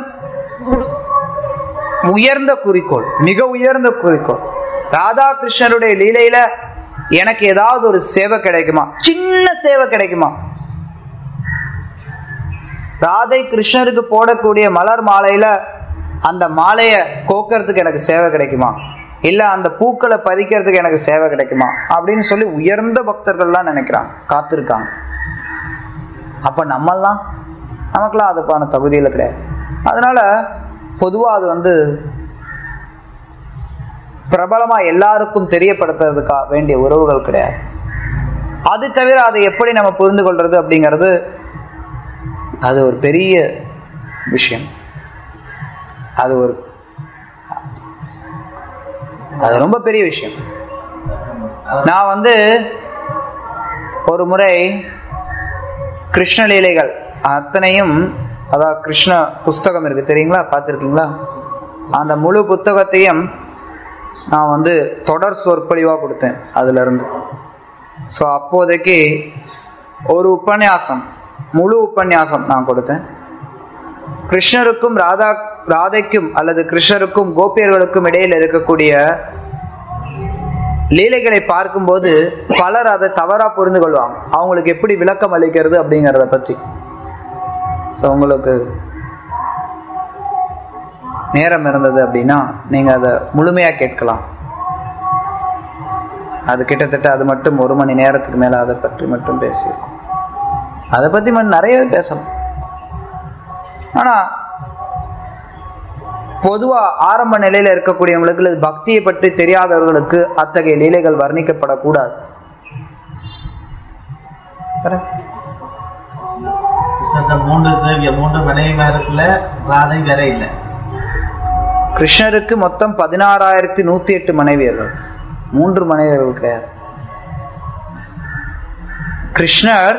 உயர்ந்த குறிக்கோள் மிக உயர்ந்த குறிக்கோள் ராதாகிருஷ்ணருடைய லீலையில எனக்கு ஏதாவது ஒரு சேவை கிடைக்குமா சின்ன சேவை கிடைக்குமா ராதை கிருஷ்ணருக்கு போடக்கூடிய மலர் மாலையில அந்த மாலைய கோக்கிறதுக்கு எனக்கு சேவை கிடைக்குமா இல்ல அந்த பூக்களை பறிக்கிறதுக்கு எனக்கு சேவை கிடைக்குமா அப்படின்னு சொல்லி உயர்ந்த பக்தர்கள்லாம் நினைக்கிறாங்க காத்திருக்காங்க அப்ப நம்மெல்லாம் நமக்கெல்லாம் அதுக்கான தகுதியில கிடையாது அதனால பொதுவா அது வந்து பிரபலமா எல்லாருக்கும் தெரியப்படுத்துறதுக்கா வேண்டிய உறவுகள் கிடையாது அது தவிர அதை எப்படி நம்ம புரிந்து கொள்றது அப்படிங்கிறது அது ஒரு பெரிய விஷயம் அது ஒரு அது ரொம்ப பெரிய விஷயம் நான் வந்து ஒரு முறை கிருஷ்ணலீலைகள் அத்தனையும் அதாவது கிருஷ்ண புஸ்தகம் இருக்கு தெரியுங்களா பார்த்துருக்கீங்களா அந்த முழு புத்தகத்தையும் நான் வந்து தொடர் சொற்பொழிவாக கொடுத்தேன் அதுல இருந்து ஸோ அப்போதைக்கு ஒரு உபன்யாசம் முழு உபன்யாசம் நான் கொடுத்தேன் கிருஷ்ணருக்கும் ராதா ராதைக்கும் அல்லது கிருஷ்ணருக்கும் கோபியர்களுக்கும் இடையில் இருக்கக்கூடிய லீலைகளை பார்க்கும்போது பலர் அதை தவறா புரிந்து கொள்வாங்க அவங்களுக்கு எப்படி விளக்கம் அளிக்கிறது அப்படிங்கிறத பற்றி So, உங்களுக்கு நேரம் இருந்தது அப்படின்னா நீங்க அதை முழுமையா கேட்கலாம் அது கிட்டத்தட்ட அது மட்டும் ஒரு மணி நேரத்துக்கு மேல அதை பற்றி மட்டும் பேசியிருக்கோம் அதை பத்தி மட்டும் நிறைய பேசலாம் ஆனா பொதுவா ஆரம்ப நிலையில இருக்கக்கூடியவங்களுக்கு இது பக்தியை பற்றி தெரியாதவர்களுக்கு அத்தகைய லீலைகள் வர்ணிக்கப்படக்கூடாது Correct? கிருஷ்ணர்ட்ட மூன்று தேவிய மூன்று மனைவிமாருக்குள்ள ராதை வேற இல்லை கிருஷ்ணருக்கு மொத்தம் பதினாறாயிரத்தி நூத்தி எட்டு மனைவியர்கள் மூன்று மனைவியர்கள் கிடையாது கிருஷ்ணர்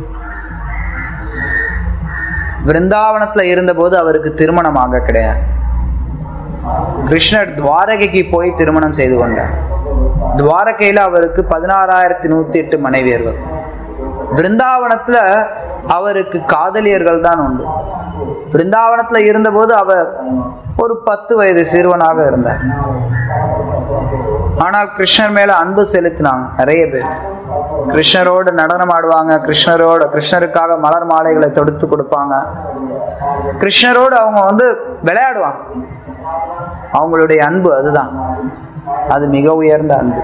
விருந்தாவனத்துல இருந்தபோது அவருக்கு திருமணம் ஆக கிடையாது கிருஷ்ணர் துவாரகைக்கு போய் திருமணம் செய்து கொண்டார் துவாரகையில அவருக்கு பதினாறாயிரத்தி நூத்தி எட்டு மனைவியர்கள் பிருந்தாவனத்துல அவருக்கு காதலியர்கள் தான் உண்டு பிருந்தாவனத்துல இருந்தபோது அவர் ஒரு பத்து வயது சிறுவனாக இருந்தார் ஆனால் கிருஷ்ணர் மேல அன்பு செலுத்தினாங்க நிறைய பேர் கிருஷ்ணரோடு நடனம் ஆடுவாங்க கிருஷ்ணரோட கிருஷ்ணருக்காக மலர் மாலைகளை தொடுத்து கொடுப்பாங்க கிருஷ்ணரோடு அவங்க வந்து விளையாடுவாங்க அவங்களுடைய அன்பு அதுதான் அது மிக உயர்ந்த அன்பு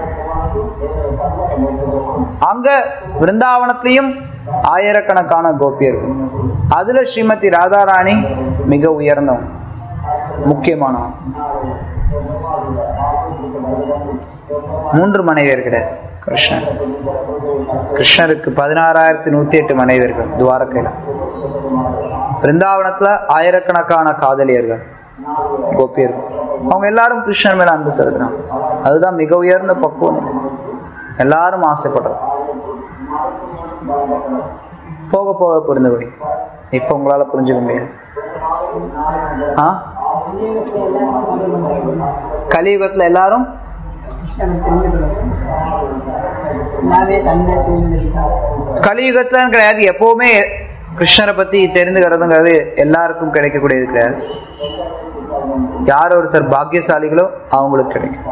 அங்க விருந்தாவனத்திலையும் ஆயிரக்கணக்கான கோபியர்கள் அதுல ஸ்ரீமதி ராதாராணி மிக உயர்ந்தவங்க முக்கியமானவங்க மூன்று மனைவியர் கிடையாது கிருஷ்ணன் கிருஷ்ணருக்கு பதினாறாயிரத்தி நூத்தி எட்டு மனைவியர்கள் துவாரகையில பிருந்தாவனத்துல ஆயிரக்கணக்கான காதலியர்கள் கோபியர்கள் அவங்க எல்லாரும் கிருஷ்ணன் மேல அன்பு செலுத்தினாங்க அதுதான் மிக உயர்ந்த பக்குவம் எல்லாரும் ஆசைப்படுறது போக போக புரிந்து கொடி இப்ப உங்களால புரிஞ்சுக்க முடியாது ஆ கலியுகத்துல எல்லாரும் எல்லாமே தந்தை சூழ்நிலை கலியுகத்துல கிடையாது எப்பவுமே கிருஷ்ணரை பத்தி தெரிந்துக்கிறதுங்கிறது எல்லாருக்கும் கிடைக்கக்கூடியது கிடையாது யார் ஒருத்தர் பாக்கியசாலிகளோ அவங்களுக்கு கிடைக்கும்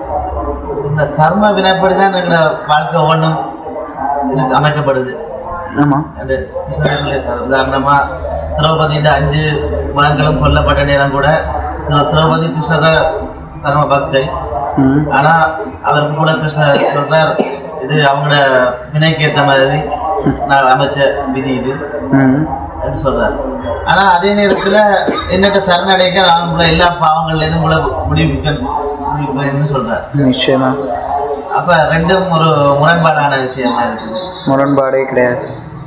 இந்த கர்ம வினைப்படிதான் எங்களோட வாழ்க்கை ஒவ்வொன்றும் எனக்கு அமைக்கப்படுது ஆமா அது கிருஷ்ணர் சொல்லியிருக்காரு உதாரணமா திரௌபதியின் அஞ்சு மகன்களும் கொல்லப்பட்ட நேரம் கூட திரௌ- திரௌபதி கிருஷ்ணர பரம பக்தை ம். ஆனா அவருக்கு கூட கிருஷ்ணர் சொல்றார் இது அவங்களோட வினைக்கு ஏத்த மாதிரி நான் அமைச்ச விதி இது ம். என்று சொல்றார் ஆனா அதே நேரத்துல என்னட்ட சரணடைக்க நான் உங்களை எல்லா பாவங்கள்ல இருந்து உங்களை முடிவுக்க முடிவுன்னு சொல்றார் நிச்சயமா அப்ப ரெண்டும் ஒரு முரண்பாடான விஷயமா இருக்குது முரண்பாடே கிடையாது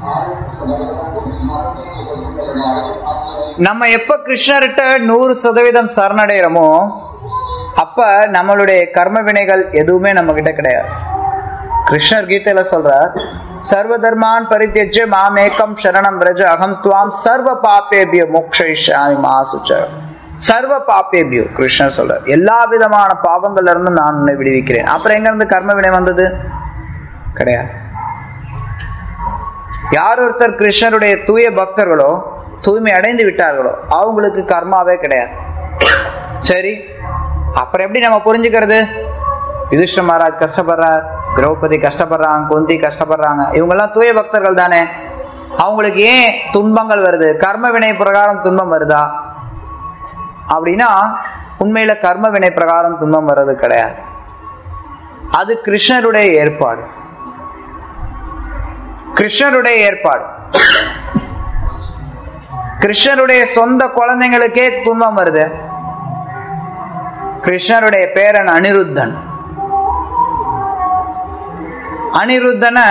நம்ம எப்ப கிருஷ்ணர்கிட்ட நூறு சதவீதம் சரணடைகிறோமோ அப்ப நம்மளுடைய கர்ம வினைகள் எதுவுமே நம்ம கிட்ட கிடையாது கிருஷ்ணர் கீதையில சொல்றார் சர்வ தர்மான் பரித்தியஜ மாமேக்கம் சரணம் பிரஜ அகம் துவாம் சர்வ பாப்பேபியோ மோக்ஷயிஷாமி மாசுச்ச சர்வ பாப்பேபியோ கிருஷ்ணர் சொல்றார் எல்லா விதமான பாவங்கள்ல இருந்து நான் உன்னை விடுவிக்கிறேன் அப்புறம் எங்க இருந்து கர்ம வினை வந்தது கிடையாது யார் ஒருத்தர் கிருஷ்ணருடைய தூய பக்தர்களோ தூய்மை அடைந்து விட்டார்களோ அவங்களுக்கு கர்மாவே கிடையாது சரி அப்புறம் எப்படி நம்ம புரிஞ்சுக்கிறது யுதிஷ்ட மகாராஜ் கஷ்டப்படுறார் திரௌபதி கஷ்டப்படுறாங்க குந்தி கஷ்டப்படுறாங்க இவங்கெல்லாம் தூய பக்தர்கள் தானே அவங்களுக்கு ஏன் துன்பங்கள் வருது கர்ம வினை பிரகாரம் துன்பம் வருதா அப்படின்னா உண்மையில கர்ம வினை பிரகாரம் துன்பம் வர்றது கிடையாது அது கிருஷ்ணருடைய ஏற்பாடு கிருஷ்ணருடைய ஏற்பாடு கிருஷ்ணருடைய சொந்த குழந்தைங்களுக்கே துன்பம் வருது கிருஷ்ணருடைய பேரன் அனிருத்தன் அனிருத்தனை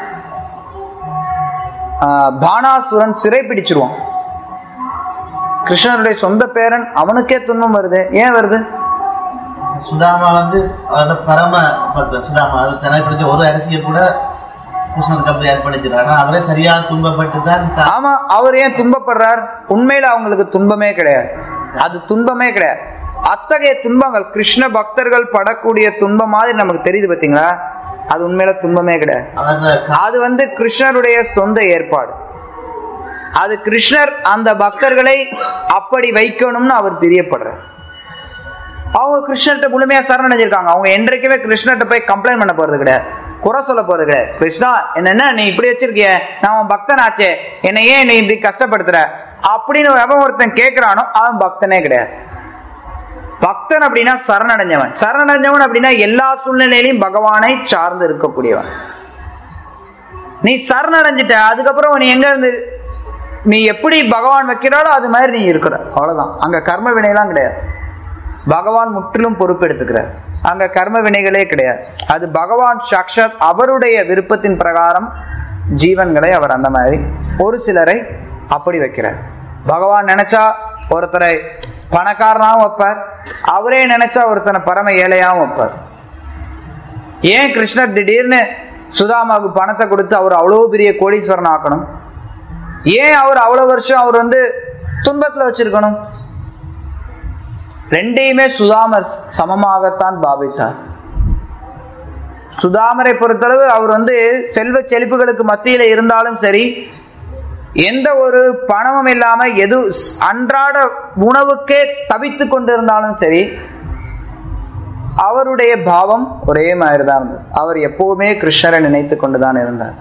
ஆஹ், பானாசுரன் சிறை பிடிச்சிருவான் கிருஷ்ணருடைய சொந்த பேரன் அவனுக்கே துன்பம் வருது ஏன் வருது சுதாமா வந்து அவரோட பரம பக்தர் சுதாமா அது தனக்கு பிடிச்ச ஒரு அரிசியை கூட கிருஷ்ணனுக்கு அப்படி அர்ப்பணிச்சிருக்காரு ஆனா அவரே சரியா துன்பப்பட்டு தான் தான் ஆமா அவர் ஏன் துன்பப்படுறார் உண்மையில அவங்களுக்கு துன்பமே கிடையாது அது துன்பமே கிடையாது அத்தகைய துன்பங்கள் கிருஷ்ண பக்தர்கள் படக்கூடிய துன்பம் மாதிரி நமக்கு தெரியுது பாத்தீங்களா அது உண்மையில துன்பமே கிடையாது அவர் அது வந்து கிருஷ்ணருடைய சொந்த ஏற்பாடு அது கிருஷ்ணர் அந்த பக்தர்களை அப்படி வைக்கணும்னு அவர் பிரியப்படுறார் அவங்க கிருஷ்ணர்கிட்ட முழுமையா சரணடைஞ்சிருக்காங்க அவங்க என்றைக்குமே கிருஷ்ணர்கிட்ட போய் கம்ப்ளைண்ட் பண்ண போறது கிடையாது குறை சொல்ல போறது கிடையாது கிருஷ்ணா என்னென்ன நீ இப்படி வச்சிருக்கிய நான் உன் பக்தனாச்சே என்னை ஏன் நீ இப்படி கஷ்டப்படுத்துற அப்படின்னு எவன் ஒருத்தன் கேட்கிறானோ அவன் பக்தனே கிடையாது பக்தன் அப்படின்னா சரணடைஞ்சவன் சரணடைஞ்சவன் அப்படின்னா எல்லா சூழ்நிலையிலையும் பகவானை சார்ந்து இருக்கக்கூடியவன் நீ சரணடைஞ்சிட்ட அதுக்கப்புறம் நீ எங்க இருந்து நீ எப்படி பகவான் வைக்கிறாளோ அது மாதிரி நீ இருக்கிற அவ்வளவுதான் அங்க கர்ம வினையெல்லாம் கிடையாது பகவான் முற்றிலும் பொறுப்பெடுத்துக்கிறார் அங்க கர்ம வினைகளே கிடையாது அது பகவான் சாக்ஷாத் அவருடைய விருப்பத்தின் பிரகாரம் ஜீவன்களை அவர் அந்த மாதிரி ஒரு சிலரை அப்படி வைக்கிறார் பகவான் நினைச்சா ஒருத்தரை பணக்காரனாகவும் வைப்பார் அவரே நினைச்சா ஒருத்தனை பரம ஏழையாகவும் வைப்பார் ஏன் கிருஷ்ணர் திடீர்னு சுதாமாவுக்கு பணத்தை கொடுத்து அவர் அவ்வளவு பெரிய கோடீஸ்வரன் ஆக்கணும் ஏன் அவர் அவ்வளவு வருஷம் அவர் வந்து துன்பத்துல வச்சிருக்கணும் ரெண்டையுமே சுதாமர் சமமாகத்தான் பாவித்தார் சுதாமரை பொறுத்தளவு அவர் வந்து செல்வ செழிப்புகளுக்கு மத்தியில இருந்தாலும் சரி எந்த ஒரு பணமும் இல்லாம எது அன்றாட உணவுக்கே தவித்து கொண்டிருந்தாலும் சரி அவருடைய பாவம் ஒரே மாதிரி தான் இருந்தது அவர் எப்பவுமே கிருஷ்ணரை நினைத்து கொண்டுதான் இருந்தார்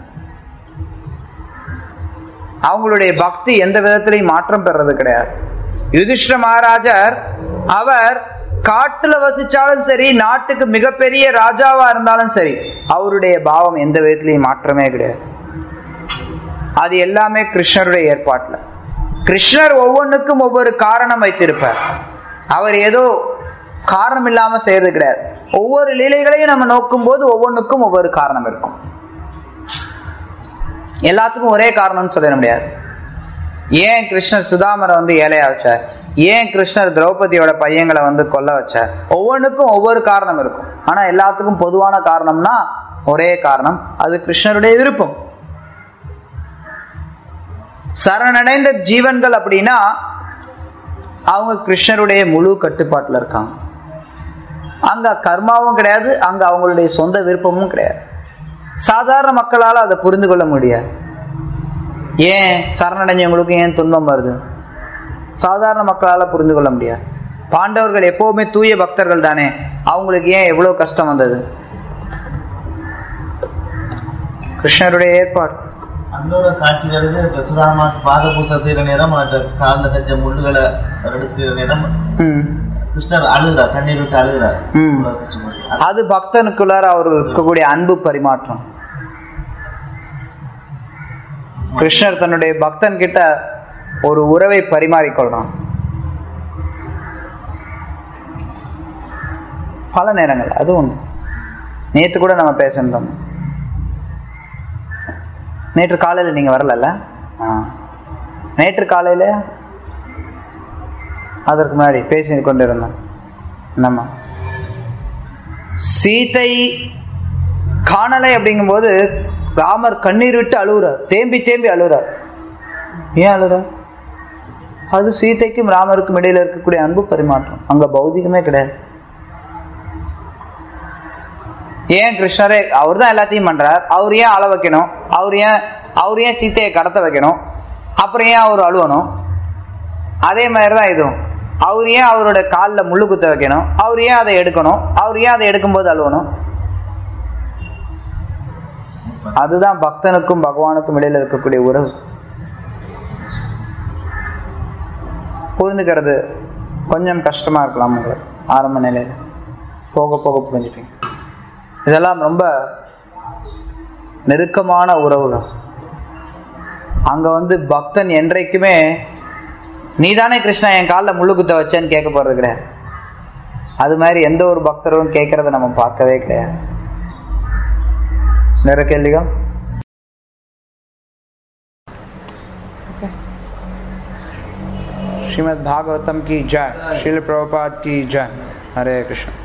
அவங்களுடைய பக்தி எந்த விதத்திலையும் மாற்றம் பெறது கிடையாது யுதிஷ்ட மகாராஜர் அவர் காட்டுல வசிச்சாலும் சரி நாட்டுக்கு மிகப்பெரிய ராஜாவா இருந்தாலும் சரி அவருடைய பாவம் எந்த விதத்திலையும் மாற்றமே கிடையாது அது எல்லாமே கிருஷ்ணருடைய ஏற்பாட்டுல கிருஷ்ணர் ஒவ்வொன்றுக்கும் ஒவ்வொரு காரணம் வைத்திருப்பார் அவர் ஏதோ காரணம் இல்லாம செய்யறது கிடையாது ஒவ்வொரு லீலைகளையும் நம்ம நோக்கும் போது ஒவ்வொன்றுக்கும் ஒவ்வொரு காரணம் இருக்கும் எல்லாத்துக்கும் ஒரே காரணம்னு சொல்லிட முடியாது ஏன் கிருஷ்ணர் சுதாமரை வந்து ஏழையா வச்சார் ஏன் கிருஷ்ணர் திரௌபதியோட பையங்களை வந்து கொல்ல வச்சார் ஒவ்வொன்றுக்கும் ஒவ்வொரு காரணம் இருக்கும் ஆனா எல்லாத்துக்கும் பொதுவான காரணம்னா ஒரே காரணம் அது கிருஷ்ணருடைய விருப்பம் சரணடைந்த ஜீவன்கள் அப்படின்னா அவங்க கிருஷ்ணருடைய முழு கட்டுப்பாட்டுல இருக்காங்க அங்க கர்மாவும் கிடையாது அங்க அவங்களுடைய சொந்த விருப்பமும் கிடையாது சாதாரண மக்களால் அதை புரிந்து கொள்ள முடியாது ஏன் சரணடைஞ்சவங்களுக்கு ஏன் துன்பம் வருது சாதாரண மக்களால் புரிந்து கொள்ள முடியாது பாண்டவர்கள் எப்பவுமே தூய பக்தர்கள் தானே அவங்களுக்கு ஏன் எவ்வளவு கஷ்டம் வந்தது கிருஷ்ணருடைய ஏற்பாடு அங்க ஒரு காட்சி வருது இப்ப சுதாமாக்கு பாத பூசை செய்யற நேரம் அந்த காலில் தச்ச முள்ளுகளை எடுக்கிற நேரம் ம் கிருஷ்ணர் அழுகிறார் கண்ணீர் விட்டு அழுகிறார் ம். அது பக்தனுக்குள்ளார அவர் இருக்கக்கூடிய அன்பு பரிமாற்றம் கிருஷ்ணர் தன்னுடைய பக்தன் கிட்ட ஒரு உறவை பரிமாறிக்கொள்றான் பல நேரங்கள் அது ஒண்ணு நேத்து கூட நம்ம பேசியிருந்தோம் நேற்று காலையில நீங்க வரலல்ல ஆ. நேற்று காலையில அதற்கு முன்னாடி பேசி கொண்டிருந்தோம் நம்ம சீதை காணலை அப்படிங்கும்போது ராமர் கண்ணீர் விட்டு அழுகுறார் தேம்பி தேம்பி அழுகுறார் ஏன் அழுகுறார் அது சீதைக்கும் ராமருக்கும் இடையில இருக்கக்கூடிய அன்பு பரிமாற்றம் அங்க பௌதிகமே கிடையாது ஏன் கிருஷ்ணரே அவர் தான் எல்லாத்தையும் பண்றார் அவர் ஏன் அழ வைக்கணும் அவர் ஏன் அவர் ஏன் சீத்தையை கடத்த வைக்கணும் அப்புறம் ஏன் அவர் அழுவணும் அதே மாதிரி தான் இதுவும் அவர் ஏன் அவரோட காலில் முள்ளு குத்த வைக்கணும் அவர் ஏன் அதை எடுக்கணும் அவர் ஏன் அதை எடுக்கும்போது அழுவணும் அதுதான் பக்தனுக்கும் பகவானுக்கும் இடையில இருக்கக்கூடிய உறவு புரிந்துக்கிறது கொஞ்சம் கஷ்டமா இருக்கலாம் உங்களுக்கு ஆரம்ப நிலையில போக போக புரிஞ்சுப்பீங்க இதெல்லாம் ரொம்ப நெருக்கமான உறவுகள் அங்க வந்து பக்தன் என்றைக்குமே நீதானே கிருஷ்ணா என் காலில் முள்ளு குத்த வச்சேன்னு கேட்க போறது கிடையாது அது மாதிரி எந்த ஒரு பக்தரும் கேட்கறத நம்ம பார்க்கவே கிடையாது வேற கேள்விகள் श्रीमद् भागवतम की जय श्रील प्रभुपाद की जय हरे कृष्ण